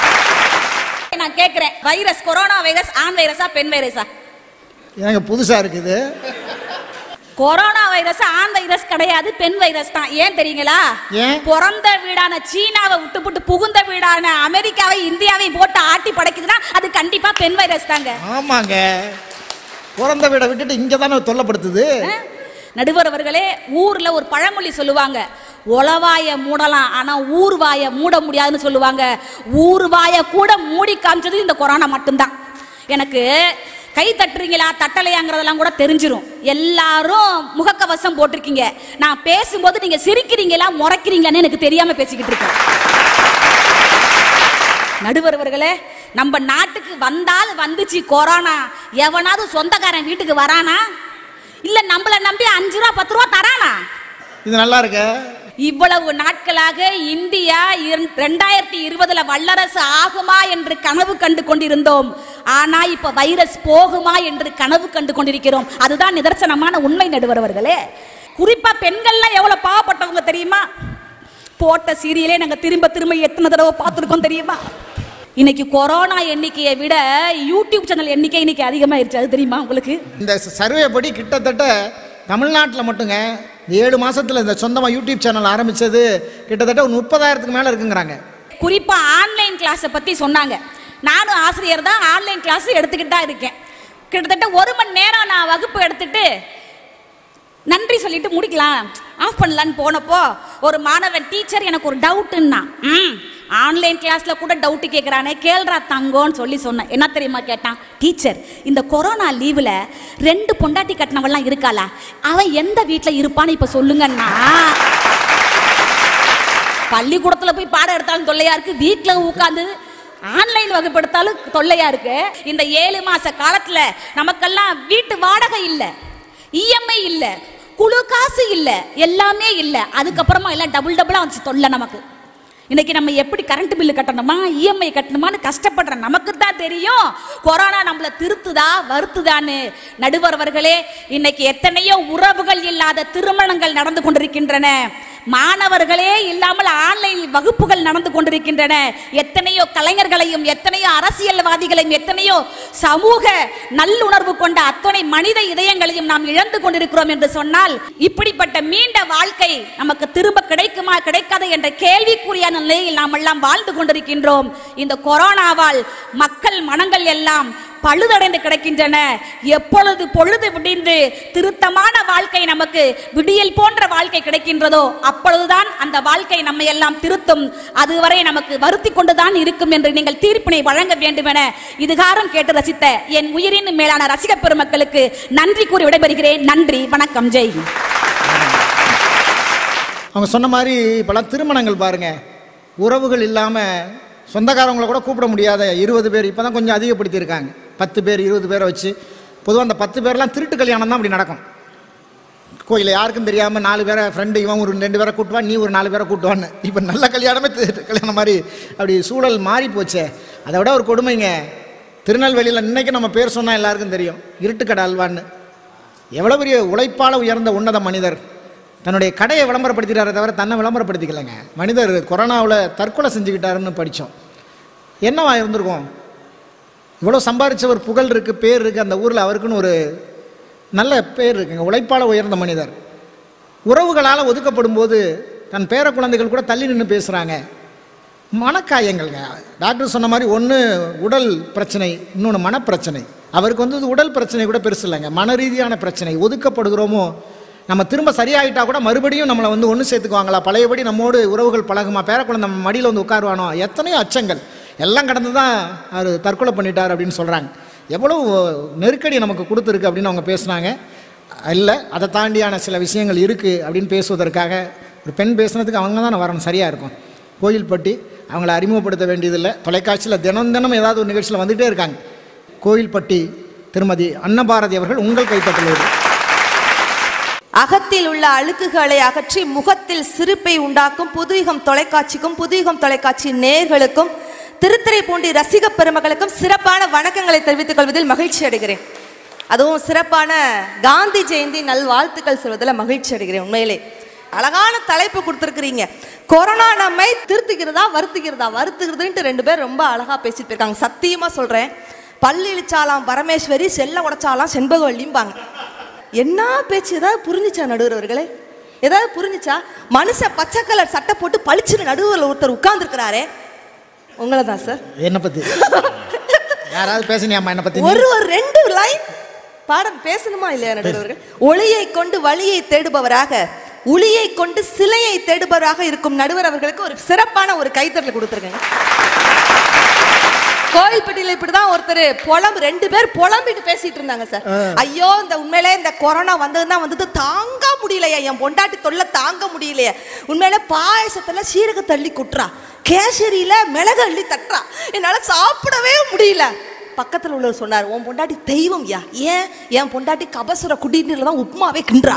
நான் கேக்குறேன் வைரஸ் கொரோனா வைரஸ் ஆண் வைரஸா பெண் வைரஸா எனக்கு புதுசாக இருக்குது கொரோனா வைரஸ் ஆண் வைரஸ் கிடையாது பெண் வைரஸ் தான் ஏன் தெரியுங்களா ஏன்? பிறந்த வீடான சீனாவை விட்டு போட்டு புகுந்த வீடான அமெரிக்காவை இந்தியாவை போட்டு ஆட்டி படைக்குதுன்னா அது கண்டிப்பா பெண் வைரஸ் தாங்க ஆமாங்க பிறந்த வீடை விட்டுட்டு இங்கே தானே தொல்லப்படுத்துது நடுவர் அவர்களே ஊர்ல ஒரு பழமொழி சொல்லுவாங்க உளவாய மூடலாம் ஆனா ஊர் வாய மூட முடியாதுன்னு சொல்லுவாங்க ஊர் வாய கூட மூடி காமிச்சது இந்த கொரோனா மட்டும்தான் எனக்கு கை தட்டுறீங்களா தட்டலையாங்கிறதெல்லாம் கூட தெரிஞ்சிரும் எல்லாரும் முகக்கவசம் போட்டிருக்கீங்க நான் பேசும்போது நீங்க சிரிக்கிறீங்களா முறைக்கிறீங்களான்னு எனக்கு தெரியாம பேசிக்கிட்டு இருக்கேன் நடுவர் அவர்களே நம்ம நாட்டுக்கு வந்தால் வந்துச்சு கொரோனா எவனாவது சொந்தக்காரன் வீட்டுக்கு வரானா இல்ல நம்மள நம்பி அஞ்சு ரூபா பத்து ரூபா தரானா இது நல்லா இருக்க இவ்வளவு நாட்களாக இந்தியா இரண்- ரெண்டாயிரத்தி இருபதுல வல்லரசு ஆகுமா என்று கனவு கண்டு கொண்டிருந்தோம் ஆனா இப்ப வைரஸ் போகுமா என்று கனவு கண்டு கொண்டிருக்கிறோம் அதுதான் நிதர்சனமான உண்மை நடுவர் அவர்களே குறிப்பா பெண்கள்லாம் எவ்வளவு பாவப்பட்டவங்க தெரியுமா போட்ட சீரியலே நாங்க திரும்ப திரும்ப எத்தனை தடவை பார்த்துருக்கோம் தெரியுமா இன்னைக்கு கொரோனா எண்ணிக்கையை விட யூடியூப் சேனல் எண்ணிக்கை இன்னைக்கு அதிகமாயிருச்சு அது தெரியுமா உங்களுக்கு இந்த சர்வே படி கிட்டத்தட்ட தமிழ்நாட்டில் மட்டுங்க இந்த ஏழு மாசத்துல இந்த சொந்தமாக யூடியூப் சேனல் ஆரம்பிச்சது கிட்டத்தட்ட ஒரு முப்பதாயிரத்துக்கு மேலே இருக்குங்கிறாங்க குறிப்பா ஆன்லைன் கிளாஸை பத்தி சொன்னாங்க நானும் ஆசிரியர் தான் ஆன்லைன் கிளாஸ் எடுத்துக்கிட்டு தான் இருக்கேன் கிட்டத்தட்ட ஒரு மணி நேரம் நான் வகுப்பு எடுத்துட்டு நன்றி சொல்லிட்டு முடிக்கலாம் ஆஃப் பண்ணலான்னு போனப்போ ஒரு மாணவன் டீச்சர் எனக்கு ஒரு டவுட்டுன்னா ம் ஆன்லைன் கிளாஸ்ல கூட டவுட் கேட்குறானே கேள்றா தங்கோன்னு சொல்லி சொன்னேன் என்ன தெரியுமா கேட்டான் டீச்சர் இந்த கொரோனா லீவில் ரெண்டு பொண்டாட்டி கட்டினவெல்லாம் இருக்காளா அவன் எந்த வீட்டில் இருப்பான்னு இப்போ சொல்லுங்கன்னா பள்ளிக்கூடத்துல போய் பாடம் எடுத்தாலும் தொல்லையா இருக்கு வீட்ல உட்காந்து ஆன்லைன் வகுப்பு எடுத்தாலும் தொல்லையா இருக்கு இந்த ஏழு மாச காலத்துல நமக்கெல்லாம் வீட்டு வாடகை இல்ல இஎம்ஐ இல்ல குழு காசு இல்ல எல்லாமே இல்ல அதுக்கப்புறமா எல்லாம் டபுள் டபுளா வந்துச்சு தொல்லை நமக்கு இன்னைக்கு நம்ம எப்படி கரண்ட் பில்லு கட்டணுமா இஎம்ஐ கட்டணுமான்னு கஷ்டப்படுற நமக்கு தான் தெரியும் கொரோனா நம்மள திருத்துதா வருத்துதான்னு நடுவர் அவர்களே இன்னைக்கு எத்தனையோ உறவுகள் இல்லாத திருமணங்கள் நடந்து கொண்டிருக்கின்றன மாணவர்களே இல்லாமல் ஆன்லைன் வகுப்புகள் நடந்து கொண்டிருக்கின்றன எத்தனையோ கலைஞர்களையும் எத்தனையோ அரசியல்வாதிகளையும் எத்தனையோ சமூக நல்லுணர்வு கொண்ட அத்தனை மனித இதயங்களையும் நாம் இழந்து கொண்டிருக்கிறோம் என்று சொன்னால் இப்படிப்பட்ட மீண்ட வாழ்க்கை நமக்கு திரும்ப கிடைக்குமா கிடைக்காது என்ற கேள்விக்குறியான நிலையில் நாம் எல்லாம் வாழ்ந்து கொண்டிருக்கின்றோம் இந்த கொரோனாவால் மக்கள் மனங்கள் எல்லாம் பழுதடைந்து கிடக்கின்றன எப்பொழுது பொழுது விடிந்து திருத்தமான வாழ்க்கை நமக்கு விடியல் போன்ற வாழ்க்கை கிடைக்கின்றதோ அப்பொழுதுதான் அந்த வாழ்க்கை நம்மை எல்லாம் திருத்தும் அதுவரை நமக்கு வருத்தி கொண்டுதான் இருக்கும் என்று நீங்கள் தீர்ப்பினை வழங்க வேண்டும் என இதுகாரம் கேட்டு ரசித்த என் உயிரின் மேலான ரசிக பெருமக்களுக்கு நன்றி கூறி விடைபெறுகிறேன் நன்றி வணக்கம் ஜெய் ஹிந்த். அவங்க சொன்ன மாதிரி இப்போலாம் திருமணங்கள் பாருங்க உறவுகள் இல்லாமல் சொந்தக்காரவங்களை கூட கூப்பிட முடியாத இருபது பேர் இப்போ தான் கொஞ்சம் அதிகப்படுத்தியிருக்காங்க பத்து பேர் இருபது பேரை வச்சு பொதுவாக அந்த பத்து பேர்லாம் திருட்டு கல்யாணம் தான் அப்படி நடக்கும் கோயிலில் யாருக்கும் தெரியாமல் நாலு பேரை ஃப்ரெண்டு இவன் ஒரு ரெண்டு பேரை கூட்டுவான் நீ ஒரு நாலு பேரை கூட்டுவான்னு இப்போ நல்ல கல்யாணமே திருட்டு கல்யாணம் மாதிரி அப்படி சூழல் மாறி போச்சே அதை விட ஒரு கொடுமைங்க திருநெல்வேலியில் இன்னைக்கு நம்ம பேர் சொன்னால் எல்லாருக்கும் தெரியும் இருட்டுக்கடை அல்வான்னு எவ்வளோ பெரிய உழைப்பால் உயர்ந்த உன்னத மனிதர் தன்னுடைய கடையை விளம்பரப்படுத்திட்டாரே தவிர தன்னை விளம்பரப்படுத்திக்கலைங்க மனிதர் கொரோனாவில் தற்கொலை செஞ்சுக்கிட்டாருன்னு படித்தோம் என்னவா இருந்திருக்கும் இவ்வளோ சம்பாரிச்ச ஒரு புகழ் இருக்குது பேர் இருக்குது அந்த ஊரில் அவருக்குன்னு ஒரு நல்ல பேர் இருக்குங்க உழைப்பால் உயர்ந்த மனிதர் உறவுகளால் ஒதுக்கப்படும் போது தன் பேர குழந்தைகள் கூட தள்ளி நின்று பேசுகிறாங்க மனக்காயங்கள்ங்க டாக்டர் சொன்ன மாதிரி ஒன்று உடல் பிரச்சனை இன்னொன்று மனப்பிரச்சனை அவருக்கு வந்து இது உடல் பிரச்சனை கூட பெருசு இல்லைங்க மன ரீதியான பிரச்சனை ஒதுக்கப்படுகிறோமோ நம்ம திரும்ப சரியாயிட்டா கூட மறுபடியும் நம்மளை வந்து ஒன்று சேர்த்துக்குவாங்களா பழையபடி நம்மோடு உறவுகள் பழகுமா பேரக்குழந்தை நம்ம மடியில் வந்து உட்காருவானோ எத்தனையோ அச்சங்கள் எல்லாம் கடந்து தான் அவர் தற்கொலை பண்ணிட்டார் அப்படின்னு சொல்கிறாங்க எவ்வளோ நெருக்கடி நமக்கு கொடுத்துருக்கு அப்படின்னு அவங்க பேசுனாங்க இல்லை அதை தாண்டியான சில விஷயங்கள் இருக்குது அப்படின்னு பேசுவதற்காக ஒரு பெண் பேசுனதுக்கு அவங்க தான் வரணும் சரியாக இருக்கும் கோயில்பட்டி அவங்கள அறிமுகப்படுத்த வேண்டியதில்லை தொலைக்காட்சியில் தினம் தினம் ஏதாவது ஒரு நிகழ்ச்சியில் வந்துகிட்டே இருக்காங்க கோயில்பட்டி திருமதி அன்னபாரதி அவர்கள் உங்கள் கைத்தட்டலோடு அகத்தில் உள்ள அழுக்குகளை அகற்றி முகத்தில் சிரிப்பை உண்டாக்கும் புதுயுகம் தொலைக்காட்சிக்கும் புதுயுகம் தொலைக்காட்சி நேயர்களுக்கும் திருத்துறைப்பூண்டி ரசிக பெருமக்களுக்கும் சிறப்பான வணக்கங்களை தெரிவித்துக் கொள்வதில் மகிழ்ச்சி அடைகிறேன் அதுவும் சிறப்பான காந்தி ஜெயந்தி நல்வாழ்த்துக்கள் சொல்வதில் மகிழ்ச்சி அடைகிறேன் உண்மையிலே அழகான தலைப்பு கொடுத்துருக்கிறீங்க கொரோனா நம்மை திருத்திக்கிறதா வருத்திக்கிறதா வருத்துக்கிறதுன்ட்டு ரெண்டு பேர் ரொம்ப அழகா பேசிட்டு போயிருக்காங்க சத்தியமா சொல்றேன் பல்லு இழிச்சாலாம் பரமேஸ்வரி செல்ல உடைச்சாலாம் செண்பகவல்லிம்பாங்க என்ன பேச்சு ஏதாவது புரிஞ்சுச்சா நடுவர்களே ஏதாவது புரிஞ்சுச்சா மனுஷன் பச்சை கலர் சட்டை போட்டு பளிச்சுன்னு நடுவில் ஒருத்தர் உட்கார்ந்துருக்கிறாரே உங்களை தான் சார் என்னை பத்தி யாராவது பேசுனியாம்மா என்னை பத்தி ஒரு ஒரு ரெண்டு லைன் பாடம் பேசணுமா இல்லையா நடுவர்கள் ஒளியை கொண்டு வழியை தேடுபவராக உளியை கொண்டு சிலையை தேடுபவராக இருக்கும் நடுவர் அவர்களுக்கு ஒரு சிறப்பான ஒரு கைத்தறல் கொடுத்துருக்கேங்க கோயில்பட்டியில இப்படிதான் ஒருத்தர் புலம்பு ரெண்டு பேர் புலம்பிட்டு பேசிட்டு இருந்தாங்க சார் ஐயோ இந்த உண்மையிலே இந்த கொரோனா வந்ததுன்னா வந்துட்டு தாங்க முடியலையா என் பொண்டாட்டி தொல்லை தாங்க முடியலையே உண்மையிலே பாயசத்துல சீரக தள்ளி குட்டுறா கேசரியில மிளகு அள்ளி தட்டுறா என்னால சாப்பிடவே முடியல பக்கத்துல உள்ளவர் சொன்னார் உன் பொண்டாட்டி தெய்வம் யா ஏன் என் பொண்டாட்டி கபசுர குடிநீர்ல தான் உப்புமாவே கிண்டுறா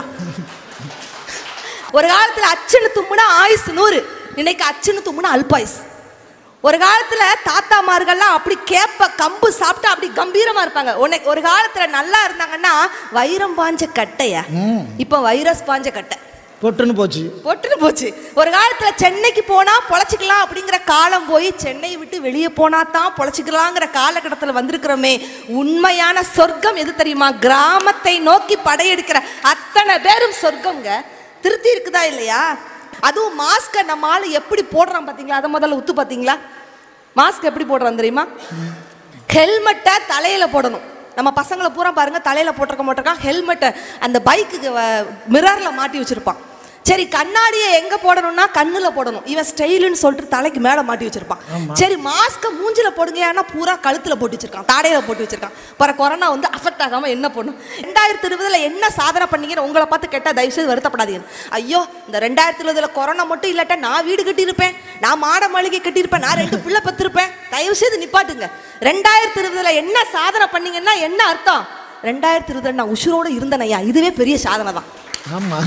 ஒரு காலத்துல அச்சுன்னு தும்முனா ஆயுசு நூறு இன்னைக்கு அச்சுன்னு தும்முனா அல்பாயுஸ் ஒரு காலத்துல தாத்தாமார்கள்லாம் அப்படி கேப்ப கம்பு சாப்பிட்டு அப்படி கம்பீரமா இருப்பாங்க உனக்கு ஒரு காலத்துல நல்லா இருந்தாங்கன்னா வைரம் பாஞ்ச கட்டையா இப்ப வைரஸ் பாஞ்ச கட்டை பொட்டுன்னு போச்சு பொட்டுன்னு போச்சு ஒரு காலத்துல சென்னைக்கு போனா பொழைச்சிக்கலாம் அப்படிங்கிற காலம் போய் சென்னையை விட்டு வெளியே போனா தான் பொழைச்சிக்கலாங்கிற காலகட்டத்தில் வந்திருக்கிறோமே உண்மையான சொர்க்கம் எது தெரியுமா கிராமத்தை நோக்கி படையெடுக்கிற அத்தனை பேரும் சொர்க்கம்ங்க திருப்தி இருக்குதா இல்லையா அதுவும் மாஸ்கை நம்ம ஆளு எப்படி போடுறான் பாத்தீங்களா அதை முதல்ல உத்து பாத்தீங்களா மாஸ்க் எப்படி போடுறான் தெரியுமா ஹெல்மெட்டை தலையில போடணும் நம்ம பசங்களை பூரா பாருங்க தலையில போட்டிருக்க மாட்டிருக்கான் ஹெல்மெட்டை அந்த பைக்குக்கு மிரர்ல மாட்டி வச்சிருப்பான் சரி கண்ணாடியை எங்க போடணும்னா கண்ணுல போடணும் இவன் ஸ்டைலுன்னு சொல்லிட்டு தலைக்கு மேல மாட்டி வச்சிருப்பான் சரி மாஸ்க மூஞ்சில போடுங்க ஏன்னா பூரா கழுத்துல போட்டு வச்சிருக்கான் தாடையில போட்டு வச்சிருக்கான் பிற கொரோனா வந்து அஃபெக்ட் ஆகாம என்ன பண்ணும் ரெண்டாயிரத்தி இருபதுல என்ன சாதனை பண்ணீங்கன்னு உங்களை பார்த்து கேட்டா தயவு செய்து வருத்தப்படாதீங்க ஐயோ இந்த ரெண்டாயிரத்தி இருபதுல கொரோனா மட்டும் இல்லாட்டா நான் வீடு கட்டியிருப்பேன் நான் மாட மாளிகை கட்டியிருப்பேன் நான் ரெண்டு பிள்ளை பத்திருப்பேன் தயவு செய்து நிப்பாட்டுங்க ரெண்டாயிரத்தி இருபதுல என்ன சாதனை பண்ணீங்கன்னா என்ன அர்த்தம் ரெண்டாயிரத்தி இருபதுல நான் உசுரோட இருந்தனையா இதுவே பெரிய சாதனை தான் ஆமா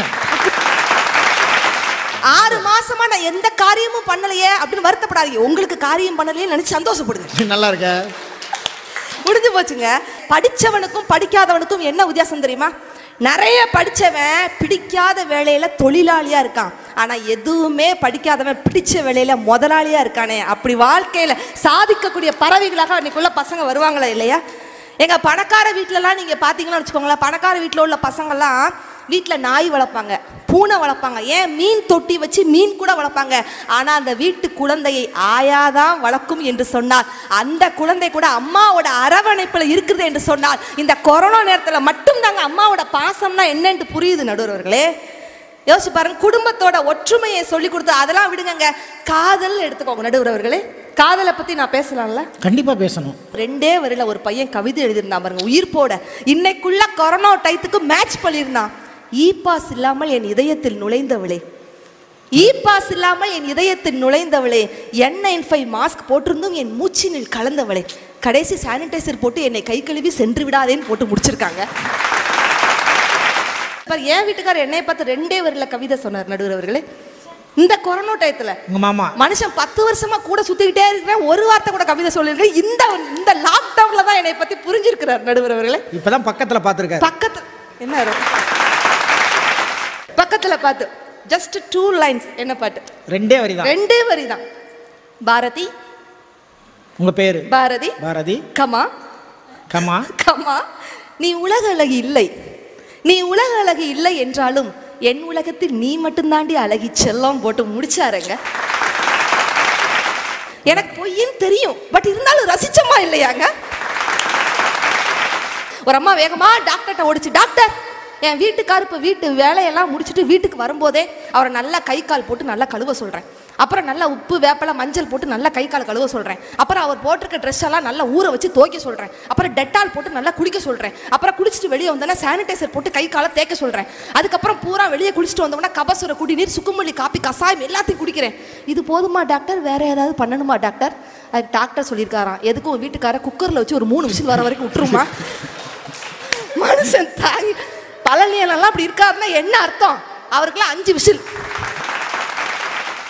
ஆறு மாசமா நான் எந்த காரியமும் பண்ணலையே அப்படின்னு வருத்தப்படாதீங்க உங்களுக்கு காரியம் பண்ணலையே நினைச்சு சந்தோஷப்படுங்க நல்லா இருக்க முடிஞ்சு போச்சுங்க படிச்சவனுக்கும் படிக்காதவனுக்கும் என்ன வித்தியாசம் தெரியுமா நிறைய படிச்சவன் பிடிக்காத வேலையில தொழிலாளியா இருக்கான் ஆனா எதுவுமே படிக்காதவன் பிடிச்ச வேலையில முதலாளியா இருக்கானே அப்படி வாழ்க்கையில சாதிக்கக்கூடிய பறவைகளாக அன்னைக்குள்ள பசங்க வருவாங்களா இல்லையா எங்க பணக்கார வீட்டிலலாம் நீங்க பாத்தீங்கன்னா வச்சுக்கோங்களேன் பணக்கார வீட்டில் உள்ள பசங்கள்லாம் வீட்டில் நாய் வளர்ப்பாங்க பூனை வளர்ப்பாங்க ஏன் மீன் தொட்டி வச்சு மீன் கூட வளர்ப்பாங்க ஆனால் அந்த வீட்டு குழந்தையை ஆயாதான் வளர்க்கும் என்று சொன்னால் அந்த குழந்தை கூட அம்மாவோட அரவணைப்பில் இருக்குது என்று சொன்னால் இந்த கொரோனா நேரத்தில் மட்டும் தாங்க அம்மாவோட பாசம்னா என்னன்னு புரியுது நடுவர்களே யோசிச்சு பாருங்க குடும்பத்தோட ஒற்றுமையை சொல்லி கொடுத்து அதெல்லாம் விடுங்கங்க காதல் எடுத்துக்கோங்க நடுவர்களே காதலை பத்தி நான் பேசலாம்ல கண்டிப்பா பேசணும் ரெண்டே வரியில ஒரு பையன் கவிதை எழுதியிருந்தான் பாருங்க உயிர் போட இன்னைக்குள்ள கொரோனா டைத்துக்கு மேட்ச் பண்ணியிருந்தான் இ பாஸ் இல்லாமல் என் இதயத்தில் நுழைந்தவளே இ பாஸ் இல்லாமல் என் இதயத்தில் நுழைந்தவளே என் நைன் ஃபைவ் மாஸ்க் போட்டிருந்தும் என் மூச்சினில் கலந்தவளே கடைசி சானிடைசர் போட்டு என்னை கை கழுவி சென்று விடாதேன்னு போட்டு முடிச்சிருக்காங்க பாரு, என் வீட்டுக்காரர் என்னை பார்த்து ரெண்டே வரியில கவிதை சொன்னார் நடுவர் அவர்களே இந்த கொரோனா டயத்துல உங்க மாமா மனுஷன் பத்து வருஷமா கூட சுத்திக்கிட்டே இருக்கிறேன் ஒரு வார்த்தை கூட கவிதை சொல்லியிருக்கேன் இந்த இந்த லாக்டவுன்ல தான் என்னை பத்தி புரிஞ்சிருக்கிறார் நடுவர் அவர்களே இப்பதான் பக்கத்துல பாத்துருக்காரு பக்கத்துல என்ன வரும்? பக்கத்துல பார்த்து ஜஸ்ட் டூ லைன்ஸ் என்ன பாட்டு ரெண்டே வரிதான் ரெண்டே வரி தான் பாரதி உங்க பேரு Bharathi Bharathi comma comma comma நீ உலக அழகி இல்லை நீ உலக அழகி இல்லை என்றாலும் என் உலகத்தில் நீ மட்டும்தாண்டி அழகி செல்லம் போட்டு முடிச்சாருங்க எனக்கு பொய்ன்னு தெரியும் பட் இருந்தாலும் ரசிச்சமா இல்லையாங்க ஒரு அம்மா வேகமா டாக்டர்கிட்ட ஓடிச்சு டாக்டர் என் வீட்டுக்கார் இப்போ வீட்டு வேலையெல்லாம் முடிச்சுட்டு வீட்டுக்கு வரும்போதே அவரை நல்லா கை கால் போட்டு நல்லா கழுவ சொல்கிறேன் அப்புறம் நல்லா உப்பு வேப்பலை மஞ்சள் போட்டு நல்லா கை கால் கழுவ சொல்கிறேன் அப்புறம் அவர் போட்டிருக்க ட்ரெஸ் எல்லாம் நல்லா ஊற வச்சு துவைக்க சொல்கிறேன் அப்புறம் டெட்டால் போட்டு நல்லா குளிக்க சொல்கிறேன் அப்புறம் குளிச்சுட்டு வெளியே வந்தோன்னா சானிடைசர் போட்டு கை காலை தேய்க்க சொல்கிறேன் அதுக்கப்புறம் பூரா வெளியே குளிச்சுட்டு வந்தோம்னா கபசுர குடிநீர் சுக்குமல்லி காப்பி கசாயம் எல்லாத்தையும் குடிக்கிறேன் இது போதுமா டாக்டர் வேற ஏதாவது பண்ணணுமா டாக்டர் அதுக்கு டாக்டர் சொல்லியிருக்காராம் எதுக்கும் உன் வீட்டுக்கார குக்கரில் வச்சு ஒரு மூணு விசில் வர வரைக்கும் விட்டுருமா மனுஷன் தாங்கி பழனியெல்லாம் அப்படி இருக்காருன்னா என்ன அர்த்தம் அவருக்கெல்லாம் அஞ்சு விசில்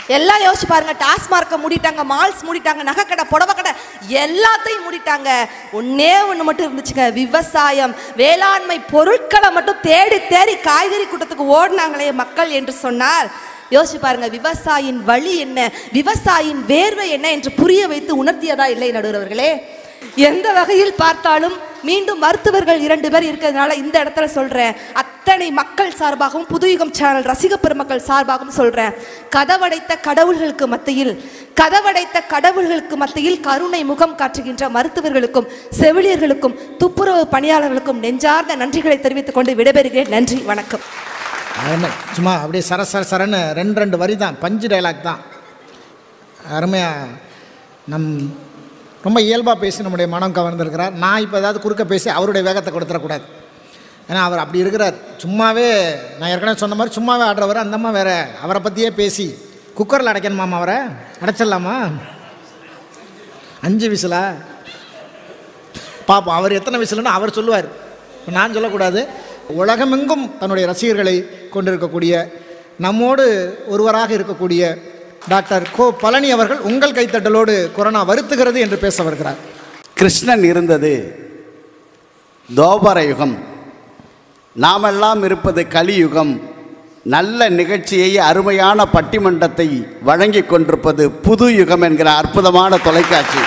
எல்லாம் யோசிச்சு பாருங்க டாஸ்மார்க்கை மூடிட்டாங்க மால்ஸ் மூடிட்டாங்க நகைக்கடை புடவை கடை எல்லாத்தையும் மூடிட்டாங்க ஒன்னே ஒன்று மட்டும் இருந்துச்சுங்க விவசாயம் வேளாண்மை பொருட்களை மட்டும் தேடி தேடி காய்கறி கூட்டத்துக்கு ஓடினாங்களே மக்கள் என்று சொன்னால் யோசிச்சு பாருங்க விவசாயியின் வழி என்ன விவசாயியின் வேர்வை என்ன என்று புரிய வைத்து உணர்த்தியதா இல்லை நடுவர்களே எந்த வகையில் பார்த்தாலும் மீண்டும் மருத்துவர்கள் இரண்டு பேர் இருக்கிறதுனால இந்த இடத்துல சொல்றேன் அத்தனை மக்கள் சார்பாகவும் புதுயுகம் சேனல் ரசிக பெருமக்கள் சார்பாகவும் சொல்றேன் கதவடைத்த கடவுள்களுக்கு மத்தியில் கதவடைத்த கடவுள்களுக்கு மத்தியில் கருணை முகம் காட்டுகின்ற மருத்துவர்களுக்கும் செவிலியர்களுக்கும் துப்புரவு பணியாளர்களுக்கும் நெஞ்சார்ந்த நன்றிகளை தெரிவித்துக் கொண்டு விடைபெறுகிறேன் நன்றி வணக்கம் அது என்ன சும்மா அப்படியே சர சர சரன்னு ரெண்டு ரெண்டு வரி தான் பஞ்சு டைலாக் தான் அருமையாக நம் ரொம்ப இயல்பாக பேசி நம்முடைய மனம் கவர்ந்திருக்கிறார் நான் இப்போ ஏதாவது குறுக்க பேசி அவருடைய வேகத்தை கொடுத்துடக்கூடாது ஏன்னா அவர் அப்படி இருக்கிறார் சும்மாவே நான் ஏற்கனவே சொன்ன மாதிரி சும்மாவே ஆடுறவர் அந்தம்மா வேற அவரை பற்றியே பேசி குக்கரில் அடைக்கணுமாமா அவரை அடைச்சிடலாமா அஞ்சு விசிலா பார்ப்போம் அவர் எத்தனை விசிலுன்னு அவர் சொல்லுவார் நான் சொல்லக்கூடாது உலகமெங்கும் தன்னுடைய ரசிகர்களை கொண்டிருக்கக்கூடிய நம்மோடு ஒருவராக இருக்கக்கூடிய டாக்டர் கோ பழனி அவர்கள் உங்கள் கைத்தட்டலோடு கொரோனா வருத்துகிறது என்று பேச வருகிறார் கிருஷ்ணன் இருந்தது தோபர யுகம் நாமெல்லாம் இருப்பது கலியுகம் நல்ல நிகழ்ச்சியை அருமையான பட்டிமன்றத்தை வழங்கி கொண்டிருப்பது புது யுகம் என்கிற அற்புதமான தொலைக்காட்சி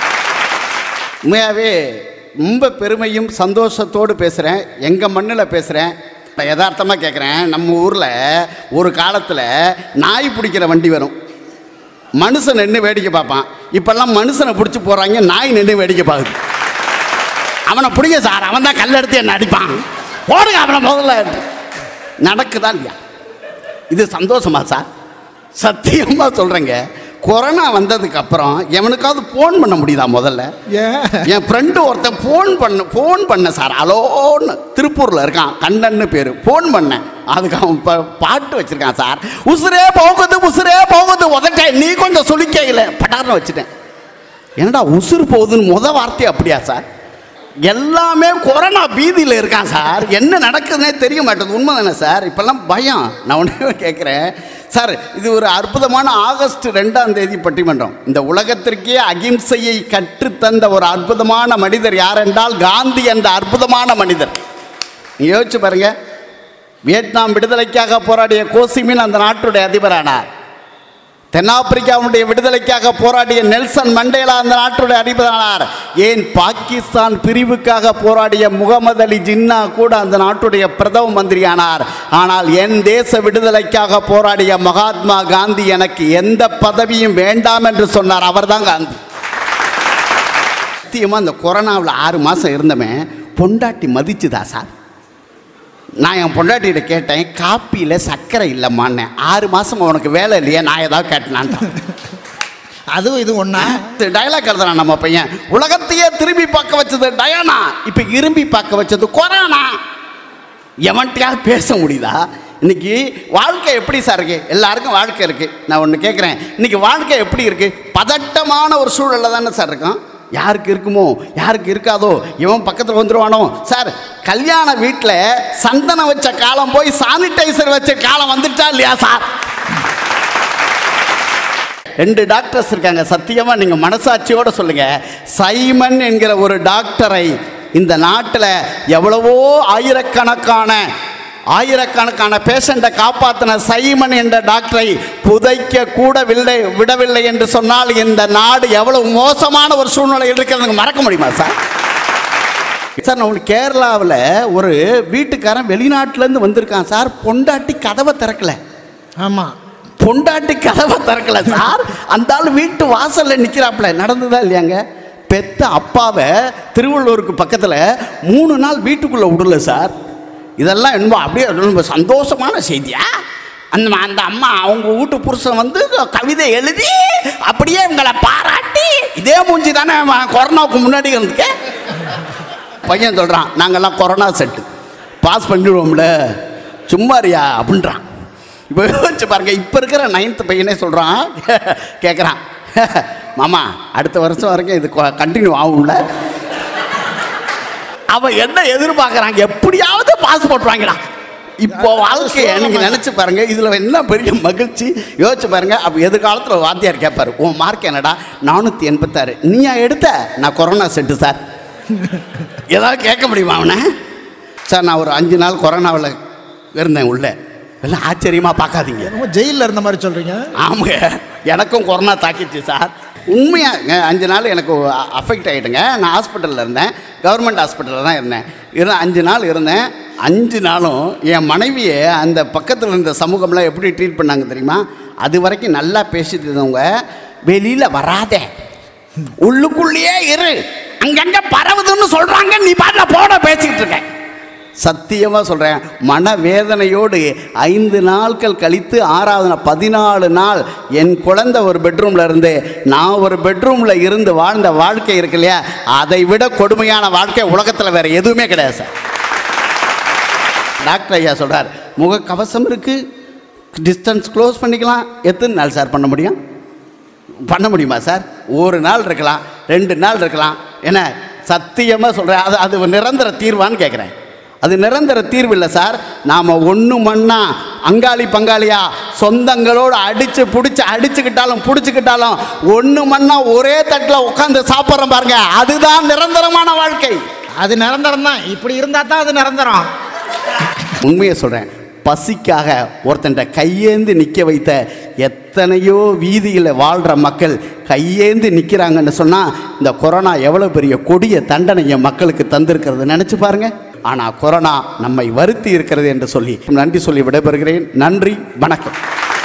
உண்மையாகவே ரொம்ப பெருமையும் சந்தோஷத்தோடு பேசுகிறேன் எங்கள் மண்ணில் பேசுகிறேன் யதார்த்தமாக கேட்குறேன் நம்ம ஊரில் ஒரு காலத்தில் நாய் பிடிக்கிற வண்டி வரும் மனுஷன் நின்று வேடிக்கை பார்ப்பான் இப்போல்லாம் மனுஷனை பிடிச்சி போகிறாங்க நாய் நின்று வேடிக்கை பார்க்குது அவனை பிடிங்க சார் அவன் தான் கல் எடுத்து என்ன அடிப்பான் போடுங்க அவனை முதல்ல நடக்குதா இல்லையா இது சந்தோஷமா சார் சத்தியமாக சொல்கிறேங்க கொரோனா வந்ததுக்கு அப்புறம் எவனுக்காவது ஃபோன் பண்ண முடியுதா முதல்ல ஏன் என் ஃப்ரெண்டு ஒருத்தன் ஃபோன் பண்ண ஃபோன் பண்ண சார் அலோன்னு திருப்பூரில் இருக்கான் கண்ணன்னு பேர் ஃபோன் பண்ணேன் அதுக்கு அவன் ப பாட்டு வச்சுருக்கான் சார் உசுரே போகுது உசுரே போகுது உதட்டேன் நீ கொஞ்சம் சுளிக்கையில் பட்டார்னு வச்சுட்டேன் என்னடா உசுறு போகுதுன்னு முத வார்த்தை அப்படியா சார் எல்லாமே கொரோனா பீதியில் இருக்கான் சார் என்ன நடக்குதுன்னே தெரிய மாட்டேது உண்மை தானே சார் இப்போல்லாம் பயம் நான் ஒன்றே கேட்குறேன் சார் இது ஒரு அற்புதமான ஆகஸ்ட் ரெண்டாம் தேதி பட்டிமன்றம் இந்த உலகத்திற்கே அகிம்சையை கற்றுத்தந்த ஒரு அற்புதமான மனிதர் யார் என்றால் காந்தி என்ற அற்புதமான மனிதர் நீ யோசிச்சு பாருங்க வியட்நாம் விடுதலைக்காக போராடிய கோசிமின் அந்த நாட்டுடைய அதிபரானார் தென்னாப்பிரிக்காவுடைய விடுதலைக்காக போராடிய நெல்சன் மண்டேலா அந்த நாட்டுடைய அதிபரானார் ஏன் பாகிஸ்தான் பிரிவுக்காக போராடிய முகமது அலி ஜின்னா கூட அந்த நாட்டுடைய பிரதம மந்திரியானார் ஆனால் என் தேச விடுதலைக்காக போராடிய மகாத்மா காந்தி எனக்கு எந்த பதவியும் வேண்டாம் என்று சொன்னார் அவர்தான் காந்தி சத்தியமாக இந்த கொரோனாவில் ஆறு மாதம் இருந்தவன் பொண்டாட்டி மதிச்சுதா சார் நான் என் பொண்டாட்டிகிட்ட கேட்டேன் காப்பியில் சர்க்கரை இல்லைம்மான்னேன் ஆறு மாதம் உனக்கு வேலை இல்லையா நான் ஏதாவது கேட்டனான்ட்டான் அதுவும் இது ஒன்றா டைலாக் எழுதுறான் நம்ம பையன் உலகத்தையே திரும்பி பார்க்க வச்சது டயானா இப்போ இரும்பி பார்க்க வச்சது கொரோனா எவன்கிட்டயாவது பேச முடியுதா இன்னைக்கு வாழ்க்கை எப்படி சார் இருக்கு எல்லாருக்கும் வாழ்க்கை இருக்கு நான் ஒன்று கேட்குறேன் இன்னைக்கு வாழ்க்கை எப்படி இருக்கு பதட்டமான ஒரு சூழல்ல தானே சார் இருக்கும் யாருக்கு இருக்குமோ யாருக்கு இருக்காதோ இவன் பக்கத்தில் வந்துருவானோ சார் கல்யாண வீட்டில் சந்தனம் வச்ச காலம் போய் சானிடைசர் வச்ச காலம் வந்துட்டா இல்லையா சார் ரெண்டு டாக்டர்ஸ் இருக்காங்க சத்தியமாக நீங்கள் மனசாட்சியோட சொல்லுங்கள் சைமன் என்கிற ஒரு டாக்டரை இந்த நாட்டில் எவ்வளவோ ஆயிரக்கணக்கான ஆயிரக்கணக்கான பேஷண்ட்டை காப்பாற்றின சைமன் என்ற டாக்டரை புதைக்க கூட வில்லை விடவில்லை என்று சொன்னால் இந்த நாடு எவ்வளவு மோசமான ஒரு சூழ்நிலை இருக்கிறது மறக்க முடியுமா சார் சார் நான் உங்களுக்கு கேரளாவில் ஒரு வீட்டுக்காரன் வெளிநாட்டிலேருந்து வந்திருக்கான் சார் பொண்டாட்டி கதவை திறக்கலை ஆமாம் பொண்டாட்டி கதவை திறக்கல சார் அந்த ஆள் வீட்டு வாசல்ல நிற்கிறாப்புல நடந்ததா இல்லையாங்க பெத்த அப்பாவை திருவள்ளூருக்கு பக்கத்தில் மூணு நாள் வீட்டுக்குள்ளே விடல சார் இதெல்லாம் என்ன அப்படியே ரொம்ப சந்தோஷமான செய்தியா அந்த அந்த அம்மா அவங்க வீட்டு புருஷன் வந்து கவிதை எழுதி அப்படியே உங்களை பாராட்டி இதே மூஞ்சி தானே கொரோனாவுக்கு முன்னாடி இருந்துக்க பையன் சொல்கிறான் நாங்கள்லாம் கொரோனா செட்டு பாஸ் பண்ணிடுவோம்ல சும்மாரியா அப்படின்றான் இப்போ யோசிச்சு பாருங்க இப்போ இருக்கிற நைன்த் பையனே சொல்கிறான் கேட்குறான் மாமா அடுத்த வருஷம் வரைக்கும் இது கண்டினியூ ஆகும்ல அவன் என்ன எதிர்பார்க்குறான் எப்படியாவது பாஸ் போட்டுருவாங்கடா இப்போ வாழ்க்கையை நீங்க நினைச்சு பாருங்க இதுல என்ன பெரிய மகிழ்ச்சி யோசிச்சு பாருங்க அப்ப எதிர்காலத்துல ஒரு வாத்தியார் கேட்பாரு உன் மார்க் என்னடா நானூத்தி எண்பத்தாறு நீயா எடுத்த நான் கொரோனா செட்டு சார் ஏதாவது கேட்க முடியுமா அவனை சார் நான் ஒரு அஞ்சு நாள் கொரோனாவில் இருந்தேன் உள்ள எல்லாம் ஆச்சரியமா பார்க்காதீங்க ரொம்ப ஜெயிலில் இருந்த மாதிரி சொல்கிறீங்க ஆமாங்க எனக்கும் கொரோனா தாக்கிடுச்சு சார் உண்மையாக அஞ்சு நாள் எனக்கு அஃபெக்ட் ஆகிட்டுங்க நான் ஹாஸ்பிட்டலில் இருந்தேன் கவர்மெண்ட் ஹாஸ்பிட்டலில் தான் இருந்தேன் இருந்த அஞ்சு நாள் இருந்தேன் அஞ்சு நாளும் என் மனைவியை அந்த பக்கத்தில் இருந்த சமூகம்லாம் எப்படி ட்ரீட் பண்ணாங்க தெரியுமா அது வரைக்கும் நல்லா பேசிட்டு இருந்தவங்க வெளியில் வராதே உள்ளுக்குள்ளேயே இரு அங்கங்க பரவுதுன்னு சொல்றாங்க நீ பாட்டில் போட பேசிக்கிட்டு இருக்க சத்தியமாக சொல்கிறேன் மனவேதனையோடு ஐந்து நாட்கள் கழித்து ஆறாவது நாள் பதினாலு நாள் என் குழந்தை ஒரு பெட்ரூமில் இருந்து நான் ஒரு பெட்ரூமில் இருந்து வாழ்ந்த வாழ்க்கை இருக்கு இல்லையா அதை விட கொடுமையான வாழ்க்கை உலகத்தில் வேறு எதுவுமே கிடையாது சார் டாக்டர் ஐயா சொல்கிறார் முகக்கவசம் இருக்குது டிஸ்டன்ஸ் க்ளோஸ் பண்ணிக்கலாம் எத்தனை நாள் சார் பண்ண முடியும் பண்ண முடியுமா சார் ஒரு நாள் இருக்கலாம் ரெண்டு நாள் இருக்கலாம் என்ன சத்தியமாக சொல்கிறேன் அது அது ஒரு நிரந்தர தீர்வான்னு கேட்குறேன் அது நிரந்தர தீர்வு இல்லை சார் நாம் ஒன்று மண்ணா அங்காளி பங்காளியா சொந்தங்களோடு அடித்து பிடிச்சி அடிச்சுக்கிட்டாலும் பிடிச்சிக்கிட்டாலும் ஒன்று மண்ணா ஒரே தட்டில் உட்காந்து சாப்பிட்றோம் பாருங்க அதுதான் நிரந்தரமான வாழ்க்கை அது நிரந்தரம் தான் இப்படி இருந்தால் தான் அது நிரந்தரம் உண்மையை சொல்கிறேன் பசிக்காக ஒருத்தன்ட்ட கையேந்து நிற்க வைத்த எத்தனையோ வீதியில் வாழ்கிற மக்கள் கையேந்து நிற்கிறாங்கன்னு சொன்னால் இந்த கொரோனா எவ்வளோ பெரிய கொடிய தண்டனையை மக்களுக்கு தந்திருக்கிறது நினச்சி பாருங்க ஆனால் கொரோனா நம்மை வருத்தி இருக்கிறது என்று சொல்லி நன்றி சொல்லி விடைபெறுகிறேன் நன்றி வணக்கம்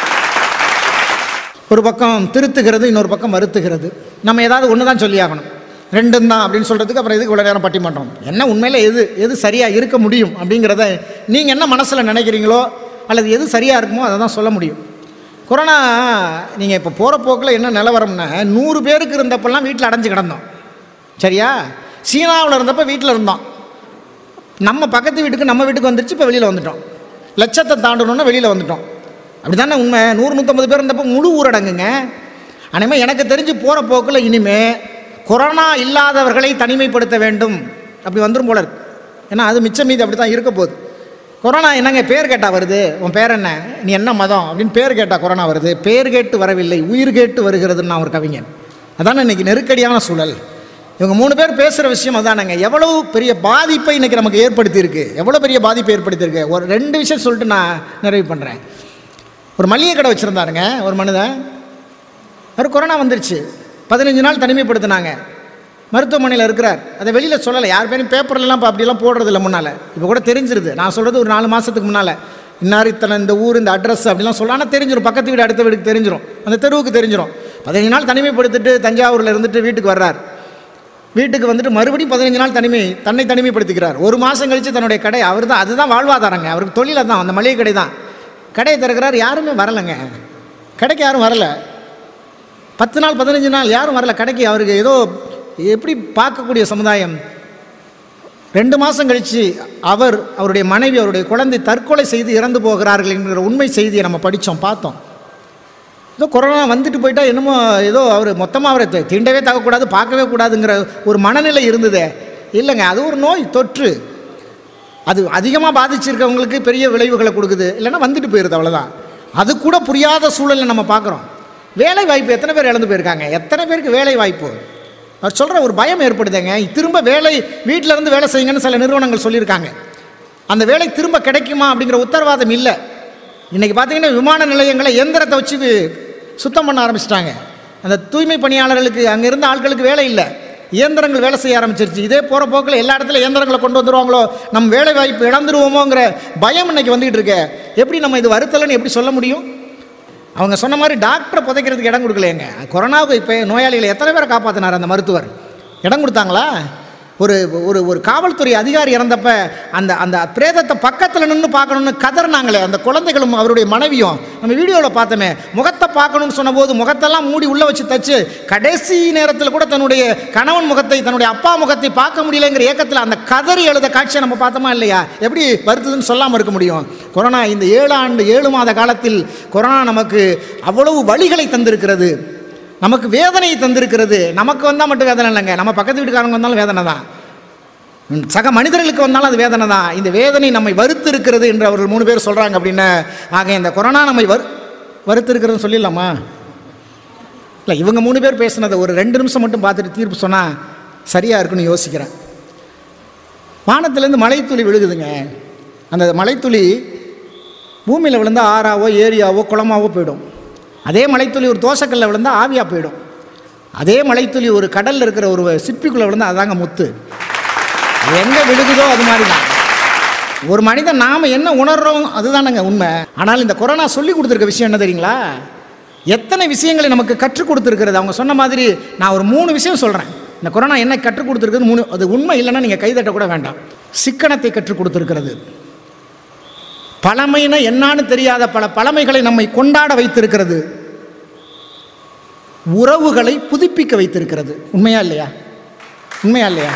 ஒரு பக்கம் திருத்துகிறது இன்னொரு பக்கம் வருத்துகிறது நம்ம ஏதாவது ஒன்று தான் சொல்லி ஆகணும் ரெண்டும் தான் அப்படின்னு சொல்கிறதுக்கு அப்புறம் எதுக்கு இவ்வளோ நேரம் பட்டிமன்றம் என்ன உண்மையில் எது எது சரியாக இருக்க முடியும் அப்படிங்கிறத நீங்கள் என்ன மனசில் நினைக்கிறீங்களோ அல்லது எது சரியாக இருக்குமோ அதை தான் சொல்ல முடியும் கொரோனா நீங்கள் இப்போ போகிற போக்கில் என்ன நிலவரம்னா நூறு பேருக்கு இருந்தப்பெல்லாம் வீட்டில் அடைஞ்சு கிடந்தோம் சரியா சீனாவில் இருந்தப்போ வீட்டில் இருந்தோம் நம்ம பக்கத்து வீட்டுக்கு நம்ம வீட்டுக்கு வந்துருச்சு இப்போ வெளியில் வந்துட்டோம் லட்சத்தை தாண்டணுன்னா வெளியில் வந்துட்டோம் அப்படி தானே உண்மை நூறு நூற்றம்பது பேர் இருந்தப்போ முழு ஊரடங்குங்க அனைமே எனக்கு தெரிஞ்சு போகிற போக்கில் இனிமே கொரோனா இல்லாதவர்களை தனிமைப்படுத்த வேண்டும் அப்படி வந்துடும் போல இருக்கு ஏன்னா அது மிச்சம் மீது அப்படி தான் இருக்க போகுது கொரோனா என்னங்க பேர் கேட்டால் வருது உன் பேர் என்ன நீ என்ன மதம் அப்படின்னு பேர் கேட்டால் கொரோனா வருது பேர் கேட்டு வரவில்லை உயிர் கேட்டு வருகிறதுன்னு நான் ஒரு கவிஞன் அதானே இன்னைக்கு நெருக்கடியான சூழல் இவங்க மூணு பேர் பேசுகிற விஷயம் அதானங்க எவ்வளவு பெரிய பாதிப்பை இன்னைக்கு நமக்கு ஏற்படுத்தியிருக்கு எவ்வளோ பெரிய பாதிப்பை ஏற்படுத்தியிருக்கு ஒரு ரெண்டு விஷயம் சொல்லிட்டு நான் நிறைவு பண்ணுறேன் ஒரு மளிகை கடை வச்சுருந்தாருங்க ஒரு மனிதன் அவர் கொரோனா வந்துருச்சு பதினஞ்சு நாள் தனிமைப்படுத்தினாங்க மருத்துவமனையில் இருக்கிறார் அதை வெளியில் சொல்லலை யார் பேரும் பேப்பர்லலாம் இப்போ அப்படிலாம் போடுறது இல்லை முன்னால் இப்போ கூட தெரிஞ்சிருது நான் சொல்கிறது ஒரு நாலு மாதத்துக்கு முன்னால் இன்னார் இத்தனை இந்த ஊர் இந்த அட்ரஸ் அப்படிலாம் சொல்ல ஆனால் தெரிஞ்சிடும் பக்கத்து வீடு அடுத்த வீட்டுக்கு தெரிஞ்சிடும் அந்த தெருவுக்கு தெரிஞ்சிடும் பதினஞ்சு நாள் தனிமைப்படுத்திட்டு தஞ்சாவூரில் இருந்துட்டு வீட்டுக்கு வர்றார் வீட்டுக்கு வந்துட்டு மறுபடியும் பதினஞ்சு நாள் தனிமை தன்னை தனிமைப்படுத்திக்கிறார் ஒரு மாதம் கழித்து தன்னுடைய கடை அவர் தான் அதுதான் வாழ்வாதாரங்க அவருக்கு தொழில் தான் அந்த மளிகை கடை தான் கடையை திறக்கிறார் யாருமே வரலைங்க கடைக்கு யாரும் வரலை பத்து நாள் பதினஞ்சு நாள் யாரும் வரல கடைக்கு அவருக்கு ஏதோ எப்படி பார்க்கக்கூடிய சமுதாயம் ரெண்டு மாதம் கழித்து அவர் அவருடைய மனைவி அவருடைய குழந்தை தற்கொலை செய்து இறந்து போகிறார்கள் என்கிற உண்மை செய்தியை நம்ம படித்தோம் பார்த்தோம் ஏதோ கொரோனா வந்துட்டு போயிட்டா என்னமோ ஏதோ அவர் மொத்தமாக அவரை தி- தீண்டவே தகக்கூடாது பார்க்கவே கூடாதுங்கிற ஒரு மனநிலை இருந்ததே இல்லைங்க அது ஒரு நோய் தொற்று அது அதிகமாக பாதிச்சிருக்கவங்களுக்கு பெரிய விளைவுகளை கொடுக்குது இல்லைன்னா வந்துட்டு போயிடுது அவ்வளோதான் அது கூட புரியாத சூழலில் நம்ம பார்க்குறோம் வேலை வாய்ப்பு எத்தனை பேர் இழந்து போயிருக்காங்க எத்தனை பேருக்கு வேலை வாய்ப்பு அவர் சொல்கிற ஒரு பயம் ஏற்படுதுங்க திரும்ப வேலை வீட்டில் இருந்து வேலை செய்யுங்கன்னு சில நிறுவனங்கள் சொல்லியிருக்காங்க அந்த வேலை திரும்ப கிடைக்குமா அப்படிங்கிற உத்தரவாதம் இல்லை இன்றைக்கி பார்த்தீங்கன்னா விமான நிலையங்களை எந்திரத்தை வச்சு சுத்தம் பண்ண ஆரம்பிச்சிட்டாங்க அந்த தூய்மை பணியாளர்களுக்கு அங்கே இருந்த ஆட்களுக்கு வேலை இல்லை இயந்திரங்கள் வேலை செய்ய ஆரம்பிச்சிருச்சு இதே போகிற போக்கில் எல்லா இடத்துல இயந்திரங்களை கொண்டு வந்துருவாங்களோ நம்ம வேலை வாய்ப்பு இழந்துருவோமோங்கிற பயம் இன்னைக்கு வந்துகிட்டு இருக்கு எப்படி நம்ம இது வருத்தலைன்னு எப்படி சொல்ல முடியும் அவங்க சொன்ன மாதிரி டாக்டரை புதைக்கிறதுக்கு இடம் கொடுக்கலையேங்க கொரோனாவுக்கு இப்போ நோயாளிகளை எத்தனை பேரை காப்பாற்றினார் அந்த மருத்துவர் இடம் கொடுத்தாங்களா ஒரு ஒரு ஒரு காவல்துறை அதிகாரி இறந்தப்ப அந்த அந்த பிரேதத்தை பக்கத்தில் நின்று பார்க்கணும்னு கதறினாங்களே அந்த குழந்தைகளும் அவருடைய மனைவியும் நம்ம வீடியோவில் பார்த்தோமே முகத்தை பார்க்கணும்னு சொன்னபோது முகத்தெல்லாம் மூடி உள்ளே வச்சு தச்சு கடைசி நேரத்தில் கூட தன்னுடைய கணவன் முகத்தை தன்னுடைய அப்பா முகத்தை பார்க்க முடியலைங்கிற ஏக்கத்தில் அந்த கதறி எழுத காட்சியை நம்ம பார்த்தோமா இல்லையா எப்படி வருத்துதுன்னு சொல்லாமல் இருக்க முடியும் கொரோனா இந்த ஏழு ஆண்டு ஏழு மாத காலத்தில் கொரோனா நமக்கு அவ்வளவு வழிகளை தந்திருக்கிறது நமக்கு வேதனையை தந்திருக்கிறது நமக்கு வந்தால் மட்டும் வேதனை இல்லைங்க நம்ம பக்கத்து வீட்டுக்காரங்க வந்தாலும் வேதனை தான் ம், சக மனிதர்களுக்கு வந்தாலும் அது வேதனை தான் இந்த வேதனை நம்மை வறுத்து இருக்கிறது என்று அவர்கள் மூணு பேர் சொல்கிறாங்க அப்படின்னு ஆக இந்த கொரோனா நம்மை வறு வறுத்து இருக்கிறதுன்னு சொல்லிடலாமா இல்லை இவங்க மூணு பேர் பேசுனதை ஒரு ரெண்டு நிமிஷம் மட்டும் பார்த்துட்டு தீர்ப்பு சொன்னால் சரியாக இருக்குன்னு யோசிக்கிறேன் வானத்திலேருந்து மலைத்துளி விழுகுதுங்க அந்த மலைத்துளி பூமியில் விழுந்தா ஆறாவோ ஏரியாவோ குளமாவோ போயிடும் அதே மலைத்துளி ஒரு தோசைக்கல்ல விழுந்தா ஆவியாக போயிடும் அதே மலைத்துளி ஒரு கடலில் இருக்கிற ஒரு சிற்பிக்குள்ளே விழுந்தா அதாங்க முத்து அது எங்கே விழுகுதோ அது மாதிரி தான் ஒரு மனிதன் நாம் என்ன உணர்றோம் அதுதானங்க உண்மை ஆனால் இந்த கொரோனா சொல்லி கொடுத்துருக்க விஷயம் என்ன தெரியுங்களா எத்தனை விஷயங்களை நமக்கு கற்றுக் கொடுத்துருக்கிறது அவங்க சொன்ன மாதிரி நான் ஒரு மூணு விஷயம் சொல்கிறேன் இந்த கொரோனா என்ன கற்றுக் கொடுத்துருக்குது மூணு அது உண்மை இல்லைன்னா நீங்கள் கைதட்ட கூட வேண்டாம் சிக்கனத்தை கற்றுக் கொடுத்துருக்கிறது பழமைனா என்னான்னு தெரியாத பல பழமைகளை நம்மை கொண்டாட வைத்திருக்கிறது உறவுகளை புதுப்பிக்க வைத்திருக்கிறது உண்மையா இல்லையா உண்மையா இல்லையா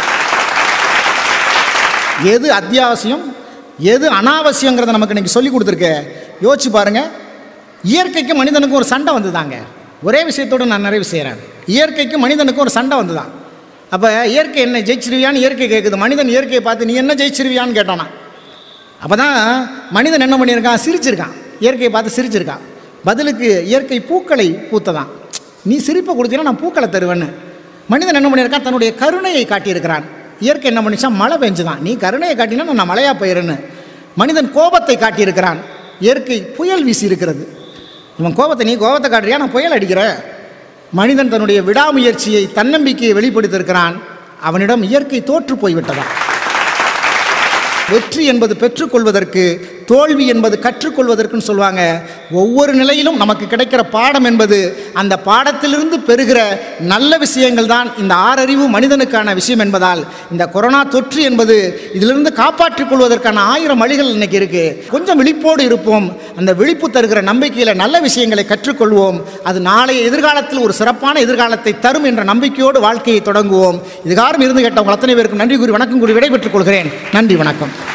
எது அத்தியாவசியம் எது அனாவசியங்கிறத நமக்கு இன்னைக்கு சொல்லி கொடுத்துருக்க யோசிச்சு பாருங்க இயற்கைக்கும் மனிதனுக்கும் ஒரு சண்டை வந்துதாங்க ஒரே விஷயத்தோடு நான் நிறைவு செய்கிறேன் இயற்கைக்கும் மனிதனுக்கும் ஒரு சண்டை வந்துதான் அப்போ இயற்கை என்ன ஜெயிச்சிருவியான்னு இயற்கை கேட்குது மனிதன் இயற்கையை பார்த்து நீ என்ன ஜெயிச்சிருவியான்னு கேட்டானா அப்போ தான் மனிதன் என்ன பண்ணியிருக்கான் சிரிச்சிருக்கான் இயற்கையை பார்த்து சிரிச்சிருக்கான் பதிலுக்கு இயற்கை பூக்களை பூத்ததான் நீ சிரிப்பை கொடுத்தீங்கன்னா நான் பூக்களை தருவேன்னு மனிதன் என்ன பண்ணியிருக்கான் தன்னுடைய கருணையை காட்டியிருக்கிறான் இயற்கை என்ன பண்ணிச்சான் மழை பெஞ்சுதான் நீ கருணையை காட்டினா நான் மழையாக போயிருன்னு மனிதன் கோபத்தை காட்டியிருக்கிறான் இயற்கை புயல் வீசி இருக்கிறது இவன் கோபத்தை நீ கோபத்தை காட்டுறியா நான் புயல் அடிக்கிறேன் மனிதன் தன்னுடைய விடாமுயற்சியை தன்னம்பிக்கையை வெளிப்படுத்தியிருக்கிறான் அவனிடம் இயற்கை தோற்று போய்விட்டதா வெற்றி என்பது பெற்றுக்கொள்வதற்கு தோல்வி என்பது கற்றுக்கொள்வதற்குன்னு சொல்லுவாங்க ஒவ்வொரு நிலையிலும் நமக்கு கிடைக்கிற பாடம் என்பது அந்த பாடத்திலிருந்து பெறுகிற நல்ல விஷயங்கள் தான் இந்த ஆறறிவு மனிதனுக்கான விஷயம் என்பதால் இந்த கொரோனா தொற்று என்பது இதிலிருந்து காப்பாற்றிக் கொள்வதற்கான ஆயிரம் வழிகள் இன்னைக்கு இருக்கு கொஞ்சம் விழிப்போடு இருப்போம் அந்த விழிப்பு தருகிற நம்பிக்கையில் நல்ல விஷயங்களை கற்றுக்கொள்வோம் அது நாளைய எதிர்காலத்தில் ஒரு சிறப்பான எதிர்காலத்தை தரும் என்ற நம்பிக்கையோடு வாழ்க்கையை தொடங்குவோம் இதுகாரம் இருந்து கேட்டவங்க அத்தனை பேருக்கும் நன்றி கூறி வணக்கம் கூறி விடைபெற்றுக் கொள்கிறேன் நன்றி வணக்கம்